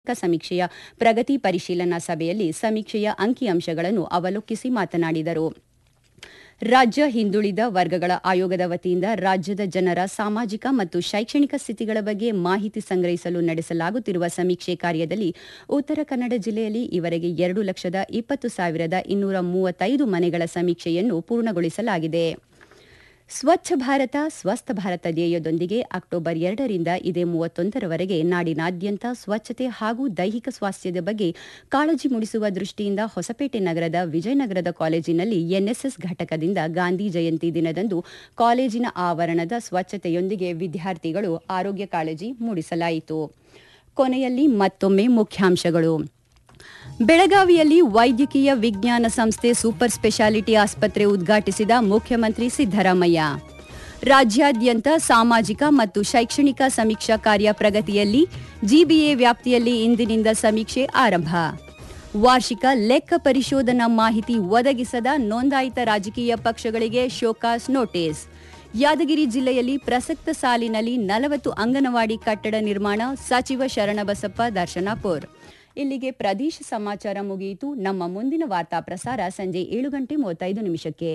ಸಮೀಕ್ಷೆಯ ಪ್ರಗತಿ ಪರಿಶೀಲನಾ ಸಭೆಯಲ್ಲಿ ಸಮೀಕ್ಷೆಯ ಅಂಕಿಅಂಶಗಳನ್ನು ಅವಲೋಕಿಸಿ ಮಾತನಾಡಿದರು ರಾಜ್ಯ ಹಿಂದುಳಿದ ವರ್ಗಗಳ ಆಯೋಗದ ವತಿಯಿಂದ ರಾಜ್ಯದ ಜನರ ಸಾಮಾಜಿಕ ಮತ್ತು ಶೈಕ್ಷಣಿಕ ಸ್ಥಿತಿಗಳ ಬಗ್ಗೆ ಮಾಹಿತಿ ಸಂಗ್ರಹಿಸಲು ನಡೆಸಲಾಗುತ್ತಿರುವ ಸಮೀಕ್ಷೆ ಕಾರ್ಯದಲ್ಲಿ ಉತ್ತರ ಕನ್ನಡ ಜಿಲ್ಲೆಯಲ್ಲಿ ಈವರೆಗೆ ಎರಡು ಲಕ್ಷದ ಇಪ್ಪತ್ತು ಸಾವಿರದ ಇನ್ನೂರ ಮೂವತ್ತೈದು ಮನೆಗಳ ಸಮೀಕ್ಷೆಯನ್ನು ಪೂರ್ಣಗೊಳಿಸಲಾಗಿದೆ ಸ್ವಚ್ಛ ಭಾರತ ಸ್ವಸ್ಥ ಭಾರತ ಧ್ಯೇಯದೊಂದಿಗೆ ಅಕ್ಟೋಬರ್ ಎರಡರಿಂದ ಇದೇ ಮೂವತ್ತೊಂದರವರೆಗೆ ನಾಡಿನಾದ್ಯಂತ ಸ್ವಚ್ಛತೆ ಹಾಗೂ ದೈಹಿಕ ಸ್ವಾಸ್ಥ್ಯದ ಬಗ್ಗೆ ಕಾಳಜಿ ಮೂಡಿಸುವ ದೃಷ್ಟಿಯಿಂದ ಹೊಸಪೇಟೆ ನಗರದ ವಿಜಯನಗರದ ಕಾಲೇಜಿನಲ್ಲಿ ಎನ್ಎಸ್ಎಸ್ ಘಟಕದಿಂದ ಗಾಂಧಿ ಜಯಂತಿ ದಿನದಂದು ಕಾಲೇಜಿನ ಆವರಣದ ಸ್ವಚ್ಛತೆಯೊಂದಿಗೆ ವಿದ್ಯಾರ್ಥಿಗಳು ಆರೋಗ್ಯ ಕಾಳಜಿ ಮೂಡಿಸಲಾಯಿತು ಕೊನೆಯಲ್ಲಿ ಮತ್ತೊಮ್ಮೆ ಮುಖ್ಯಾಂಶಗಳು ಬೆಳಗಾವಿಯಲ್ಲಿ ವೈದ್ಯಕೀಯ ವಿಜ್ಞಾನ ಸಂಸ್ಥೆ ಸೂಪರ್ ಸ್ಪೆಷಾಲಿಟಿ ಆಸ್ಪತ್ರೆ ಉದ್ಘಾಟಿಸಿದ ಮುಖ್ಯಮಂತ್ರಿ ಸಿದ್ದರಾಮಯ್ಯ ರಾಜ್ಯಾದ್ಯಂತ ಸಾಮಾಜಿಕ ಮತ್ತು ಶೈಕ್ಷಣಿಕ ಸಮೀಕ್ಷಾ ಕಾರ್ಯ ಪ್ರಗತಿಯಲ್ಲಿ ಜಿಬಿಎ ವ್ಯಾಪ್ತಿಯಲ್ಲಿ ಇಂದಿನಿಂದ ಸಮೀಕ್ಷೆ ಆರಂಭ ವಾರ್ಷಿಕ ಲೆಕ್ಕ ಪರಿಶೋಧನಾ ಮಾಹಿತಿ ಒದಗಿಸದ ನೋಂದಾಯಿತ ರಾಜಕೀಯ ಪಕ್ಷಗಳಿಗೆ ಶೋಕಾಸ್ ನೋಟಿಸ್ ಯಾದಗಿರಿ ಜಿಲ್ಲೆಯಲ್ಲಿ ಪ್ರಸಕ್ತ ಸಾಲಿನಲ್ಲಿ ನಲವತ್ತು ಅಂಗನವಾಡಿ ಕಟ್ಟಡ ನಿರ್ಮಾಣ ಸಚಿವ ಶರಣಬಸಪ್ಪ ದರ್ಶನಾಪುರ್ ಇಲ್ಲಿಗೆ ಪ್ರದೇಶ ಸಮಾಚಾರ ಮುಗಿಯಿತು ನಮ್ಮ ಮುಂದಿನ ವಾರ್ತಾ ಪ್ರಸಾರ ಸಂಜೆ ಏಳು ಗಂಟೆ ಮೂವತ್ತೈದು ನಿಮಿಷಕ್ಕೆ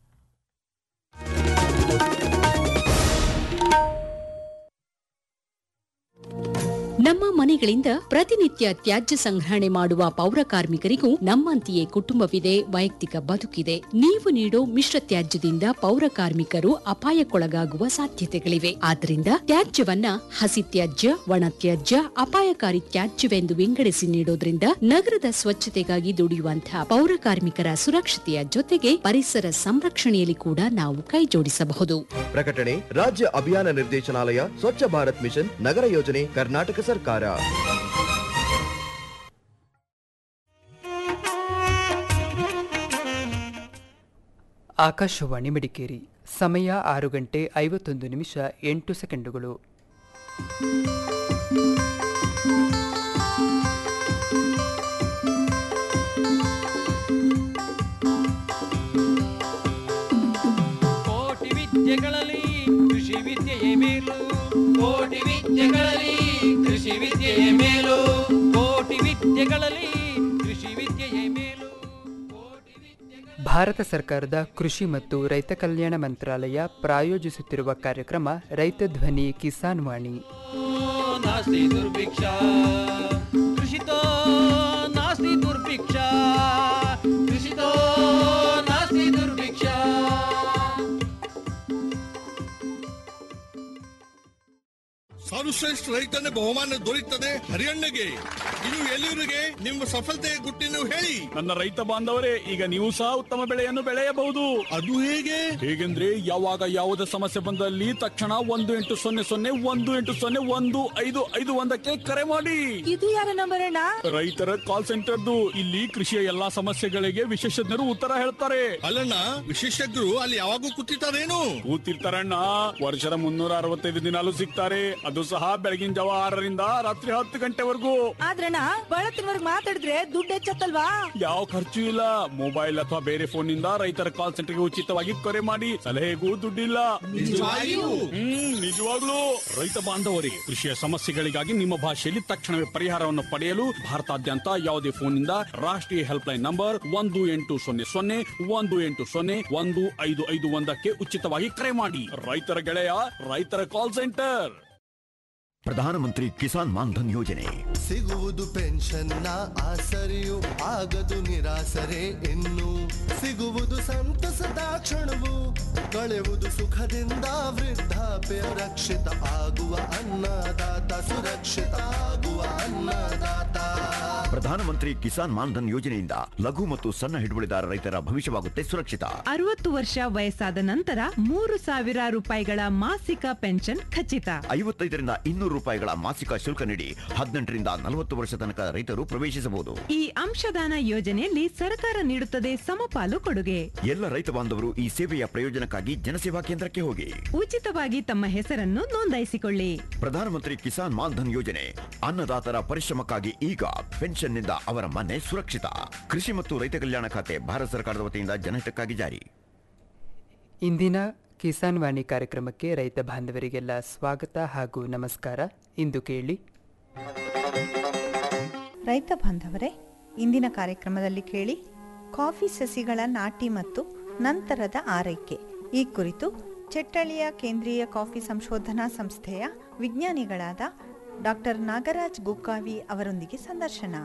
ನಮ್ಮ ಮನೆಗಳಿಂದ ಪ್ರತಿನಿತ್ಯ ತ್ಯಾಜ್ಯ ಸಂಗ್ರಹಣೆ ಮಾಡುವ ಪೌರ ಕಾರ್ಮಿಕರಿಗೂ ನಮ್ಮಂತೆಯೇ ಕುಟುಂಬವಿದೆ ವೈಯಕ್ತಿಕ ಬದುಕಿದೆ ನೀವು ನೀಡೋ ಮಿಶ್ರ ತ್ಯಾಜ್ಯದಿಂದ ಪೌರ ಕಾರ್ಮಿಕರು ಅಪಾಯಕ್ಕೊಳಗಾಗುವ ಸಾಧ್ಯತೆಗಳಿವೆ ಆದ್ದರಿಂದ ತ್ಯಾಜ್ಯವನ್ನ ಹಸಿ ತ್ಯಾಜ್ಯ ಒಣ ತ್ಯಾಜ್ಯ ಅಪಾಯಕಾರಿ ತ್ಯಾಜ್ಯವೆಂದು ವಿಂಗಡಿಸಿ ನೀಡೋದ್ರಿಂದ ನಗರದ ಸ್ವಚ್ಛತೆಗಾಗಿ ದುಡಿಯುವಂತಹ ಪೌರ ಕಾರ್ಮಿಕರ ಸುರಕ್ಷತೆಯ ಜೊತೆಗೆ ಪರಿಸರ ಸಂರಕ್ಷಣೆಯಲ್ಲಿ ಕೂಡ ನಾವು ಕೈಜೋಡಿಸಬಹುದು ಪ್ರಕಟಣೆ ರಾಜ್ಯ ಅಭಿಯಾನ ನಿರ್ದೇಶನಾಲಯ ಸ್ವಚ್ಛ ಭಾರತ್ ಮಿಷನ್ ನಗರ ಯೋಜನೆ ಕರ್ನಾಟಕ ಸರ್ಕಾರ ಆಕಾಶವಾಣಿ ಮಡಿಕೇರಿ ಸಮಯ ಆರು ಗಂಟೆ ಐವತ್ತೊಂದು ನಿಮಿಷ ಎಂಟು ಸೆಕೆಂಡುಗಳು ಕೋಟಿ ವಿದ್ಯೆಗಳಲ್ಲಿ ಕೃಷಿ ವಿದ್ಯೆಯೇ ಮೇಲು ಕೋಟಿ ವಿದ್ಯೆಗಳಲ್ಲಿ ಕೃಷಿ ವಿದ್ಯೆಯೇ ಮೇಲು ಕೋಟಿ ವಿದ್ಯೆಗಳಲ್ಲಿ ಕೃಷಿ ವಿದ್ಯೆಯೇ ಮೇಲು ಕೋಟಿ ವಿದ್ಯೆಗಳ ಭಾರತ ಸರ್ಕಾರದ ಕೃಷಿ ಮತ್ತು ರೈತ ಕಲ್ಯಾಣ ಮಂತ್ರಾಲಯ ಪ್ರಾಯೋಜಿಸುತ್ತಿರುವ ಕಾರ್ಯಕ್ರಮ ರೈತ ಧ್ವನಿ ಕಿಸಾನ್ ವಾಣಿ ನಾಸ್ತಿ ದುರ್ಭಿಕ್ಷ ಕೃಷಿತೋ ನಾಸ್ತಿ ದುರ್ಭಿಕ್ಷ ಕೃಷಿತೋ ನಾಸ್ತಿ ದುರ್ಭಿಕ್ಷ ಸರ್ವಶ್ರೇಷ್ಠ ರೈತನ ಬಹುಮಾನ ದೊರೆಯುತ್ತದೆ ಹರಿಯಣ್ಣಗೆ ಇದು ಎಲ್ಲಿವರಿಗೆ ನಿಮ್ಮ ಸಫಲತೆಯ ಗುಟ್ಟಿನ ಹೇಳಿ ನನ್ನ ರೈತ ಬಾಂಧವರೇ ಈಗ ನೀವು ಸಹ ಉತ್ತಮ ಬೆಳೆಯನ್ನು ಬೆಳೆಯಬಹುದು ಅದು ಹೇಗೆ ಹೇಗೆಂದ್ರೆ ಯಾವಾಗ ಯಾವುದೇ ಸಮಸ್ಯೆ ಬಂದಲ್ಲಿ ತಕ್ಷಣ ಒಂದು ಎಂಟು ಸೊನ್ನೆ ಸೊನ್ನೆ ಒಂದು ಎಂಟು ಸೊನ್ನೆ ಒಂದು ಐದು ಐದು ಒಂದಕ್ಕೆ ಕರೆ ಮಾಡಿ ಇದು ಯಾರ ನಂಬರ್ ಅಣ್ಣ ರೈತರ ಕಾಲ್ ಸೆಂಟರ್ದು ಇಲ್ಲಿ ಕೃಷಿಯ ಎಲ್ಲಾ ಸಮಸ್ಯೆಗಳಿಗೆ ವಿಶೇಷಜ್ಞರು ಉತ್ತರ ಹೇಳ್ತಾರೆ ಅಲ್ಲಣ್ಣ ವಿಶೇಷಜ್ಞರು ಅಲ್ಲಿ ಯಾವಾಗೂ ಕೂತಿರ್ತಾರೇನು ಕೂತಿರ್ತಾರಣ್ಣ ವರ್ಷದ ಮುನ್ನೂರ ಅರವತ್ತೈದು ದಿನಾಲು ಸಿಗ್ತಾರೆ ಅದು ಸಹ ಬೆಳಗಿನ ಜಾವ ಆರರಿಂದ ರಾತ್ರಿ ಹತ್ತು ಗಂಟೆವರೆಗೂ ಆದ್ರಣ್ಣ ಬಳತ್ತಿನವರ್ಗ್ ಮಾತಾಡಿದ್ರೆ ದುಡ್ಡು ಹೆಚ್ಚತ್ತಲ್ವಾ ಯಾವ ಖರ್ಚು ಇಲ್ಲ ಮೊಬೈಲ್ ಅಥವಾ ಬೇರೆ ಫೋನ್ ನಿಂದ ರೈತರ ಕಾಲ್ ಸೆಂಟರ್ಗೆ ಉಚಿತವಾಗಿ ಕರೆ ಮಾಡಿ ಸಲಹೆಗೂ ದುಡ್ಡಿಲ್ಲ ನಿಜವಾಗಿಯೂ? ಹ್ಮ್ ನಿಜವಾಗ್ಲೂ ರೈತ ಬಾಂಧವರಿಗೆ ಕೃಷಿಯ ಸಮಸ್ಯೆಗಳಿಗಾಗಿ ನಿಮ್ಮ ಭಾಷೆಯಲ್ಲಿ ತಕ್ಷಣವೇ ಪರಿಹಾರವನ್ನು ಪಡೆಯಲು ಭಾರತಾದ್ಯಂತ ಯಾವುದೇ ಫೋನ್ ನಿಂದ ರಾಷ್ಟ್ರೀಯ ಹೆಲ್ಪ್ ಲೈನ್ ನಂಬರ್ ಒಂದು ಎಂಟು ಸೊನ್ನೆ ಸೊನ್ನೆ ಒಂದು ಎಂಟು ಸೊನ್ನೆ ಒಂದು ಐದು ಐದು ಒಂದಕ್ಕೆ ಉಚಿತವಾಗಿ ಕರೆ ಮಾಡಿ ರೈತರ ಗೆಳೆಯ ರೈತರ ಕಾಲ್ ಸೆಂಟರ್ ಪ್ರಧಾನಮಂತ್ರಿ ಕಿಸಾನ್ ಮಾನ್ಧನ್ ಯೋಜನೆ ಸಿಗುವುದು ಪೆನ್ಷನ್ನ ಆಸರೆಯು ಆಗದು ನಿರಾಸರೆ ಇನ್ನು ಸಿಗುವುದು ಸಂತಸದ ಕ್ಷಣವು ಕಳೆಯುವುದು ಸುಖದಿಂದ ವೃದ್ಧಾಪ್ಯ ರಕ್ಷಿತ ಆಗುವ ಅನ್ನದಾತ ಸುರಕ್ಷಿತ ಆಗುವ ಅನ್ನದಾತ ಪ್ರಧಾನಮಂತ್ರಿ ಕಿಸಾನ್ ಮಾನ್ಧನ್ ಯೋಜನೆಯಿಂದ ಲಘು ಮತ್ತು ಸಣ್ಣ ಹಿಡುವಳಿದಾರ ರೈತರ ಭವಿಷ್ಯವಾಗುತ್ತೆ ಸುರಕ್ಷಿತ ಅರವತ್ತು ವರ್ಷ ವಯಸ್ಸಾದ ನಂತರ ಮೂರು ಸಾವಿರ ರೂಪಾಯಿಗಳ ಮಾಸಿಕ ಪೆನ್ಷನ್ ಖಚಿತ ಐವತ್ತೈದರಿಂದ ಇನ್ನೂರು ರೂಪಾಯಿಗಳ ಮಾಸಿಕ ಶುಲ್ಕ ನೀಡಿ ಹದಿನೆಂಟರಿಂದ ನಲವತ್ತು ವರ್ಷ ತನಕ ರೈತರು ಪ್ರವೇಶಿಸಬಹುದು ಈ ಅಂಶದಾನ ಯೋಜನೆಯಲ್ಲಿ ಸರ್ಕಾರ ನೀಡುತ್ತದೆ ಸಮಪಾಲು ಕೊಡುಗೆ ಎಲ್ಲ ರೈತ ಬಾಂಧವರು ಈ ಸೇವೆಯ ಪ್ರಯೋಜನಕ್ಕಾಗಿ ಜನಸೇವಾ ಕೇಂದ್ರಕ್ಕೆ ಹೋಗಿ ಉಚಿತವಾಗಿ ತಮ್ಮ ಹೆಸರನ್ನು ನೋಂದಾಯಿಸಿಕೊಳ್ಳಿ ಪ್ರಧಾನಮಂತ್ರಿ ಕಿಸಾನ್ ಮಾನ್ಧನ್ ಯೋಜನೆ ಅನ್ನದಾತರ ಪರಿಶ್ರಮಕ್ಕಾಗಿ ಈಗ ಪೆನ್ಷನ್ನಿಂದ ಅವರ ಮನೆ ಸುರಕ್ಷಿತ ಕೃಷಿ ಮತ್ತು ರೈತ ಕಲ್ಯಾಣ ಖಾತೆ ಭಾರತ ಸರ್ಕಾರದ ವತಿಯಿಂದ ಜನಹಿತಕ್ಕಾಗಿ ಜಾರಿ ಇಂದಿನ ಕಿಸಾನ್ ವಾಣಿ ಕಾರ್ಯಕ್ರಮಕ್ಕೆ ರೈತ ಬಾಂಧವರಿಗೆಲ್ಲ ಸ್ವಾಗತ ಹಾಗೂ ನಮಸ್ಕಾರ ಇಂದು ಕೇಳಿ ರೈತ ಬಾಂಧವರೇ ಇಂದಿನ ಕಾರ್ಯಕ್ರಮದಲ್ಲಿ ಕೇಳಿ ಕಾಫಿ ಸಸಿಗಳ ನಾಟಿ ಮತ್ತು ನಂತರದ ಆರೈಕೆ ಈ ಕುರಿತು ಚೆಟ್ಟಳ್ಳಿಯ ಕೇಂದ್ರೀಯ ಕಾಫಿ ಸಂಶೋಧನಾ ಸಂಸ್ಥೆಯ ವಿಜ್ಞಾನಿಗಳಾದ ಡಾಕ್ಟರ್ ನಾಗರಾಜ್ ಗುಕ್ಕಾವಿ ಅವರೊಂದಿಗೆ ಸಂದರ್ಶನ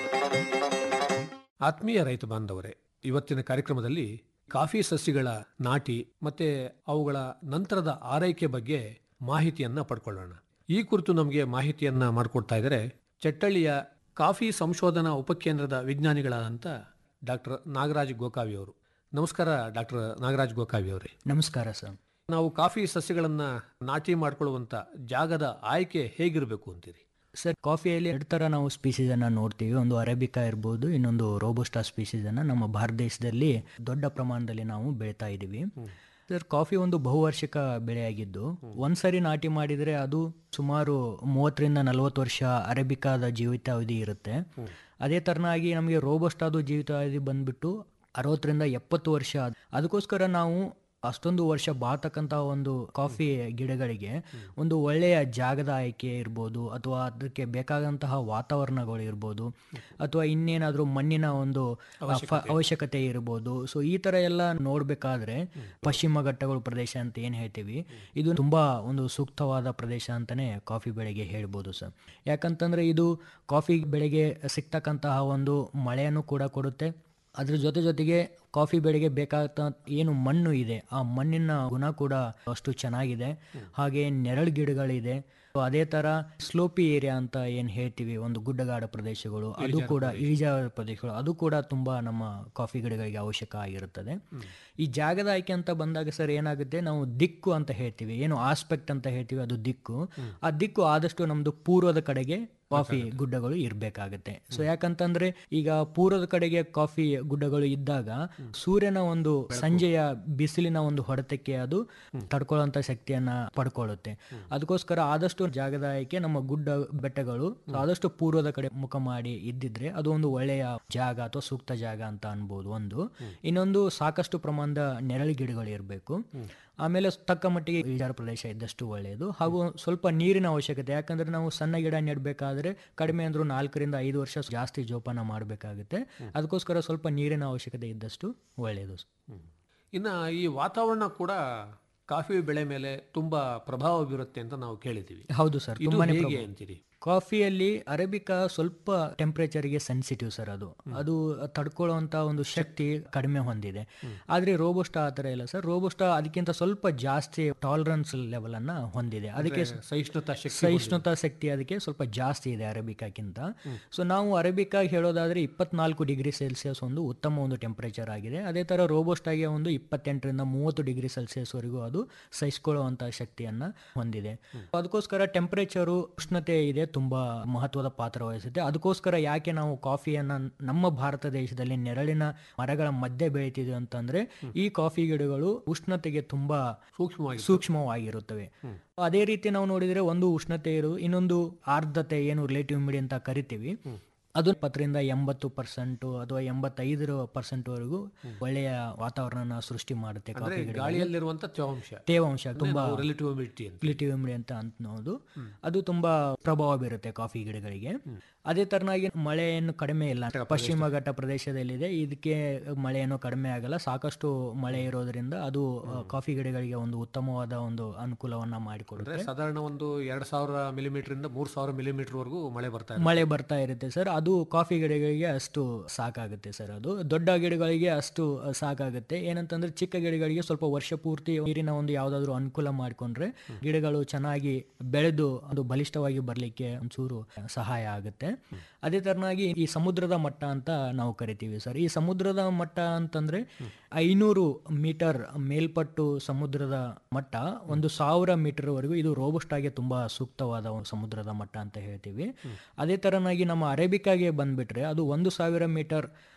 ಆತ್ಮೀಯ ರೈತ ಬಾಂಧವರೇ ಇವತ್ತಿನ ಕಾರ್ಯಕ್ರಮದಲ್ಲಿ ಕಾಫಿ ಸಸ್ಯಗಳ ನಾಟಿ ಮತ್ತೆ ಅವುಗಳ ನಂತರದ ಆರೈಕೆ ಬಗ್ಗೆ ಮಾಹಿತಿಯನ್ನ ಪಡ್ಕೊಳ್ಳೋಣ ಈ ಕುರಿತು ನಮಗೆ ಮಾಹಿತಿಯನ್ನ ಮಾಡಿಕೊಡ್ತಾ ಇದ್ದಾರೆ ಚಟ್ಟಳ್ಳಿಯ ಕಾಫಿ ಸಂಶೋಧನಾ ಉಪಕೇಂದ್ರದ ವಿಜ್ಞಾನಿಗಳಾದಂಥ ಡಾಕ್ಟರ್ ನಾಗರಾಜ್ ಗೋಕಾವಿ ಅವರು ನಮಸ್ಕಾರ ಡಾಕ್ಟರ್ ನಾಗರಾಜ್ ಗೋಕಾವಿ ಅವರೇ ನಮಸ್ಕಾರ ಸರ್ ನಾವು ಕಾಫಿ ಸಸ್ಯಗಳನ್ನ ನಾಟಿ ಮಾಡ್ಕೊಳ್ಳುವಂತ ಜಾಗದ ಆಯ್ಕೆ ಹೇಗಿರಬೇಕು ಅಂತೀರಿ ಸರ್ ಕಾಫಿಯಲ್ಲಿ ಎರಡು ಥರ ನಾವು ಸ್ಪೀಸೀಸನ್ನು ನೋಡ್ತೀವಿ ಒಂದು ಅರೇಬಿಕಾ ಇರ್ಬೋದು ಇನ್ನೊಂದು ರೋಬೋಸ್ಟಾ ಸ್ಪೀಸೀಸನ್ನು ನಮ್ಮ ಭಾರತ ದೇಶದಲ್ಲಿ ದೊಡ್ಡ ಪ್ರಮಾಣದಲ್ಲಿ ನಾವು ಬೆಳೀತಾ ಇದ್ದೀವಿ ಸರ್ ಕಾಫಿ ಒಂದು ಬಹುವಾರ್ಷಿಕ ಬೆಳೆಯಾಗಿದ್ದು ಒಂದ್ಸರಿ ನಾಟಿ ಮಾಡಿದರೆ ಅದು ಸುಮಾರು ಮೂವತ್ತರಿಂದ ನಲವತ್ತು ವರ್ಷ ಅರೇಬಿಕಾದ ಜೀವಿತಾವಧಿ ಇರುತ್ತೆ ಅದೇ ತರನಾಗಿ ನಮಗೆ ರೋಬೋಸ್ಟಾದು ಜೀವಿತಾವಧಿ ಬಂದ್ಬಿಟ್ಟು ಅರವತ್ತರಿಂದ ಎಪ್ಪತ್ತು ವರ್ಷ ಅದಕ್ಕೋಸ್ಕರ ನಾವು ಅಷ್ಟೊಂದು ವರ್ಷ ಬಾತಕ್ಕಂಥ ಒಂದು ಕಾಫಿ ಗಿಡಗಳಿಗೆ ಒಂದು ಒಳ್ಳೆಯ ಜಾಗದ ಆಯ್ಕೆ ಇರ್ಬೋದು ಅಥವಾ ಅದಕ್ಕೆ ಬೇಕಾದಂತಹ ವಾತಾವರಣಗಳು ಇರ್ಬೋದು ಅಥವಾ ಇನ್ನೇನಾದರೂ ಮಣ್ಣಿನ ಒಂದು ಆ, ಫ- ಅವಶ್ಯಕತೆ ಇರ್ಬೋದು ಸೊ ಈ ಥರ ಎಲ್ಲ ನೋಡಬೇಕಾದ್ರೆ ಪಶ್ಚಿಮ ಘಟ್ಟಗಳು ಪ್ರದೇಶ ಅಂತ ಏನು ಹೇಳ್ತೀವಿ ಇದು ತುಂಬ ಒಂದು ಸೂಕ್ತವಾದ ಪ್ರದೇಶ ಅಂತಲೇ ಕಾಫಿ ಬೆಳೆಗೆ ಹೇಳ್ಬೋದು ಸರ್ ಯಾಕಂತಂದರೆ ಇದು ಕಾಫಿ ಬೆಳೆಗೆ ಸಿಗ್ತಕ್ಕಂತಹ ಒಂದು ಮಳೆಯನ್ನು ಕೂಡ ಕೊಡುತ್ತೆ ಅದ್ರ ಜೊತೆ ಜೊತೆಗೆ ಕಾಫಿ ಬೆಳೆಗೆ ಬೇಕಾದ ಏನು ಮಣ್ಣು ಇದೆ ಆ ಮಣ್ಣಿನ ಗುಣ ಕೂಡ ಅಷ್ಟು ಚೆನ್ನಾಗಿದೆ ಹಾಗೆ ನೆರಳು ಗಿಡಗಳಿದೆ ಸೊ ಅದೇ ತರ ಸ್ಲೋಪಿ ಏರಿಯಾ ಅಂತ ಏನ್ ಹೇಳ್ತೀವಿ ಒಂದು ಗುಡ್ಡಗಾಡ ಪ್ರದೇಶಗಳು ಅದು ಕೂಡ ಇಳಿಜಾರ ಪ್ರದೇಶಗಳು ಅದು ಕೂಡ ತುಂಬಾ ನಮ್ಮ ಕಾಫಿ ಗಿಡಗಳಿಗೆ ಅವಶ್ಯಕ ಆಗಿರುತ್ತದೆ ಈ ಜಾಗದ ಆಯ್ಕೆ ಅಂತ ಬಂದಾಗ ಸರ್ ಏನಾಗುತ್ತೆ ನಾವು ದಿಕ್ಕು ಅಂತ ಹೇಳ್ತೀವಿ ಏನು ಆಸ್ಪೆಕ್ಟ್ ಅಂತ ಹೇಳ್ತೀವಿ ಅದು ದಿಕ್ಕು ಆ ದಿಕ್ಕು ಆದಷ್ಟು ನಮ್ದು ಪೂರ್ವದ ಕಡೆಗೆ ಕಾಫಿ ಗುಡ್ಡಗಳು ಇರಬೇಕಾಗುತ್ತೆ ಸೊ ಯಾಕಂತಂದ್ರೆ ಈಗ ಪೂರ್ವದ ಕಡೆಗೆ ಕಾಫಿ ಗುಡ್ಡಗಳು ಇದ್ದಾಗ ಸೂರ್ಯನ ಒಂದು ಸಂಜೆಯ ಬಿಸಿಲಿನ ಒಂದು ಹೊಡೆತಕ್ಕೆ ಅದು ತಡ್ಕೊಳ್ಳುವಂತ ಶಕ್ತಿಯನ್ನ ಪಡ್ಕೊಳ್ಳುತ್ತೆ ಅದಕ್ಕೋಸ್ಕರ ಆದಷ್ಟು ಜಾಗದ ಆಯ್ಕೆ ನಮ್ಮ ಗುಡ್ಡ ಬೆಟ್ಟಗಳು ಆದಷ್ಟು ಪೂರ್ವದ ಕಡೆ ಮುಖ ಮಾಡಿ ಇದ್ದಿದ್ರೆ ಅದು ಒಂದು ಒಳ್ಳೆಯ ಜಾಗ ಅಥವಾ ಸೂಕ್ತ ಜಾಗ ಅಂತ ಅನ್ಬೋದು ಒಂದು ಇನ್ನೊಂದು ಸಾಕಷ್ಟು ಪ್ರಮಾಣದ ನೆರಳು ಗಿಡಗಳು ಇರಬೇಕು ಆಮೇಲೆ ತಕ್ಕ ಮಟ್ಟಿಗೆ ಇಳಿಜಾರು ಪ್ರದೇಶ ಇದ್ದಷ್ಟು ಒಳ್ಳೆಯದು ಹಾಗೂ ಸ್ವಲ್ಪ ನೀರಿನ ಅವಶ್ಯಕತೆ ಯಾಕಂದ್ರೆ ನಾವು ಸಣ್ಣ ಗಿಡ ನೆಡಬೇಕಾದ್ರೆ ಕಡಿಮೆ ಅಂದ್ರೂ ನಾಲ್ಕರಿಂದ ಐದು ವರ್ಷ ಜಾಸ್ತಿ ಜೋಪಾನ ಮಾಡಬೇಕಾಗುತ್ತೆ ಅದಕ್ಕೋಸ್ಕರ ಸ್ವಲ್ಪ ನೀರಿನ ಅವಶ್ಯಕತೆ ಇದ್ದಷ್ಟು ಒಳ್ಳೆಯದು ಇನ್ನು ಈ ವಾತಾವರಣ ಕೂಡ ಕಾಫಿ ಬೆಳೆ ಮೇಲೆ ತುಂಬಾ ಪ್ರಭಾವ ಬೀರುತ್ತೆ ಅಂತ ನಾವು ಕೇಳಿದ್ದೀವಿ ಹೌದು ಸರ್ ಇದು ತುಂಬಾನೇ ಹೇಗೆ ಪ್ರಭಾವ. ಅಂತೀರಿ ಕಾಫಿಯಲ್ಲಿ ಅರೇಬಿಕಾ ಸ್ವಲ್ಪ ಟೆಂಪರೇಚರ್ಗೆ ಸೆನ್ಸಿಟಿವ್ ಸರ್ ಅದು ಅದು ತಡ್ಕೊಳ್ಳುವಂತ ಒಂದು ಶಕ್ತಿ ಕಡಿಮೆ ಹೊಂದಿದೆ ಆದ್ರೆ ರೋಬೋಸ್ಟಾ ಆ ಥರ ಇಲ್ಲ ಸರ್ ರೋಬೋಸ್ಟಾ ಅದಕ್ಕಿಂತ ಸ್ವಲ್ಪ ಜಾಸ್ತಿ ಟಾಲರೆನ್ಸ್ ಲೆವೆಲ್ ಅನ್ನ ಹೊಂದಿದೆ ಅದಕ್ಕೆ ಅಂದ್ರೆ ಸಹಿಷ್ಣುತಾ ಶಕ್ತಿ ಸಹಿಷ್ಣುತಾ ಶಕ್ತಿ ಅದಕ್ಕೆ ಸ್ವಲ್ಪ ಜಾಸ್ತಿ ಇದೆ ಅರೇಬಿಕಾಕ್ಕಿಂತ ಸೊ ನಾವು ಅರೇಬಿಕಾ ಹೇಳೋದಾದ್ರೆ ಇಪ್ಪತ್ನಾಲ್ಕು ಡಿಗ್ರಿ ಸೆಲ್ಸಿಯಸ್ ಒಂದು ಉತ್ತಮ ಒಂದು ಟೆಂಪರೇಚರ್ ಆಗಿದೆ ಅದೇ ತರ ರೋಬೋಸ್ಟಾಗೆ ಒಂದು ಇಪ್ಪತ್ತೆಂಟರಿಂದ ಮೂವತ್ತು ಡಿಗ್ರಿ ಸೆಲ್ಸಿಯಸ್ ವರೆಗೂ ಅದು ಸಹಿಸಿಕೊಳ್ಳುವಂತ ಶಕ್ತಿಯನ್ನ ಹೊಂದಿದೆ ಅದಕ್ಕೋಸ್ಕರ ಟೆಂಪರೇಚರು ಉಷ್ಣತೆ ಇದೆ ತುಂಬಾ ಮಹತ್ವದ ಪಾತ್ರ ವಹಿಸುತ್ತೆ ಅದಕ್ಕೋಸ್ಕರ ಯಾಕೆ ನಾವು ಕಾಫಿಯನ್ನ ನಮ್ಮ ಭಾರತ ದೇಶದಲ್ಲಿ ನೆರಳಿನ ಮರಗಳ ಮಧ್ಯೆ ಬೆಳೀತಿದ್ವಿ ಅಂತಂದ್ರೆ ಈ ಕಾಫಿ ಗಿಡಗಳು ಉಷ್ಣತೆಗೆ ತುಂಬಾ ಸೂಕ್ಷ್ಮವಾಗಿ ಸೂಕ್ಷ್ಮವಾಗಿರುತ್ತವೆ ಅದೇ ರೀತಿ ನಾವು ನೋಡಿದ್ರೆ ಒಂದು ಉಷ್ಣತೆ ಇರುವುದು ಇನ್ನೊಂದು ಆರ್ದ್ರತೆ ಏನು ರಿಲೇಟಿವ್ ಮಿಡಿ ಅಂತ ಕರಿತೀವಿ ಅದು ಇಪ್ಪತ್ತರಿಂದ ಎಂಬತ್ತು ಪರ್ಸೆಂಟ್ ಅಥವಾ ಎಂಬತ್ತೈದರ ಪರ್ಸೆಂಟ್ ವರೆಗೂ ಒಳ್ಳೆಯ ವಾತಾವರಣ ಸೃಷ್ಟಿ ಮಾಡುತ್ತೆ ಅಂದ್ರೆ ಕಾಫಿ ಗಿಡಗಳಿಗೆ. ಗಾಳಿಯಲ್ಲಿರುವಂತ ತೇವಾಂಶ ತೇವಾಂಶ ತುಂಬಾ ರಿಲೇಟಿವ್ ಹ್ಯುಮಿಡಿಟಿ ಅಂತ ರಿಲೇಟಿವ್ ಹ್ಯುಮಿಡಿ ಅಂತ ಅನ್ನೋದು ಅದು ತುಂಬಾ ಪ್ರಭಾವ ಬೀರುತ್ತೆ ಕಾಫಿ ಗಿಡಗಳಿಗೆ ಅದೇ ತರನಾಗಿ ಮಳೆಯನ್ನು ಕಡಿಮೆ ಇಲ್ಲ ಪಶ್ಚಿಮ ಘಟ್ಟ ಪ್ರದೇಶದಲ್ಲಿದೆ ಇದಕ್ಕೆ ಮಳೆಯನ್ನು ಕಡಿಮೆ ಆಗಲ್ಲ ಸಾಕಷ್ಟು ಮಳೆ ಇರೋದ್ರಿಂದ ಅದು ಆ, ಕಾಫಿ ಗಿಡಗಳಿಗೆ ಒಂದು ಉತ್ತಮವಾದ ಒಂದು ಅನುಕೂಲವನ್ನ ಅಂದ್ರೆ ಮಾಡಿಕೊಡುತ್ತೆ ಸಾಧಾರಣ ಒಂದು ಎರಡ್ ಸಾವಿರ ಮಿಲಿಮೀಟರ್ ಇಂದ ಮೂರ್ ಸಾವಿರ ಮಿಲಿಮೀಟರ್ ವರೆಗೂ ಮಳೆ ಬರ್ತಾ ಇದೆ ಮಳೆ ಬರ್ತಾ ಇರುತ್ತೆ ಸರ್ ಅದು ಕಾಫಿ ಗಿಡಗಳಿಗೆ ಅಷ್ಟು ಸಾಕಾಗುತ್ತೆ ಸರ್ ಅದು ದೊಡ್ಡ ಗಿಡಗಳಿಗೆ ಅಷ್ಟು ಸಾಕಾಗುತ್ತೆ ಏನಂತಂದ್ರೆ ಚಿಕ್ಕ ಗಿಡಗಳಿಗೆ ಸ್ವಲ್ಪ ವರ್ಷ ಪೂರ್ತಿ ನೀರಿನ ಒಂದು ಯಾವ್ದಾದ್ರು ಅನುಕೂಲ ಮಾಡಿಕೊಂಡ್ರೆ ಗಿಡಗಳು ಚೆನ್ನಾಗಿ ಬೆಳೆದು ಅದು ಬಲಿಷ್ಠವಾಗಿ ಬರ್ಲಿಕ್ಕೆ ಒಂಚೂರು ಸಹಾಯ ಆಗುತ್ತೆ ಅದೇ ತರನಾಗಿ ಈ ಸಮುದ್ರದ ಮಟ್ಟ ಅಂತ ನಾವು ಕರಿತೀವಿ ಸರ್ ಈ ಸಮುದ್ರದ ಮಟ್ಟ ಅಂತಂದ್ರೆ ಐನೂರು ಮೀಟರ್ ಮೇಲ್ಪಟ್ಟು ಸಮುದ್ರದ ಮಟ್ಟ ಒಂದು ಸಾವಿರ ಮೀಟರ್ ವರೆಗೂ ಇದು ರೋಬಸ್ಟಾಗೆ ತುಂಬಾ ಸೂಕ್ತವಾದ ಒಂದು ಸಮುದ್ರದ ಮಟ್ಟ ಅಂತ ಹೇಳ್ತೀವಿ ಅದೇ ತರನಾಗಿ ನಮ್ಮ ಅರೇಬಿಕಾಗೆ ಬಂದ್ಬಿಟ್ರೆ ಅದು ಒಂದು ಸಾವಿರ ಮೀಟರ್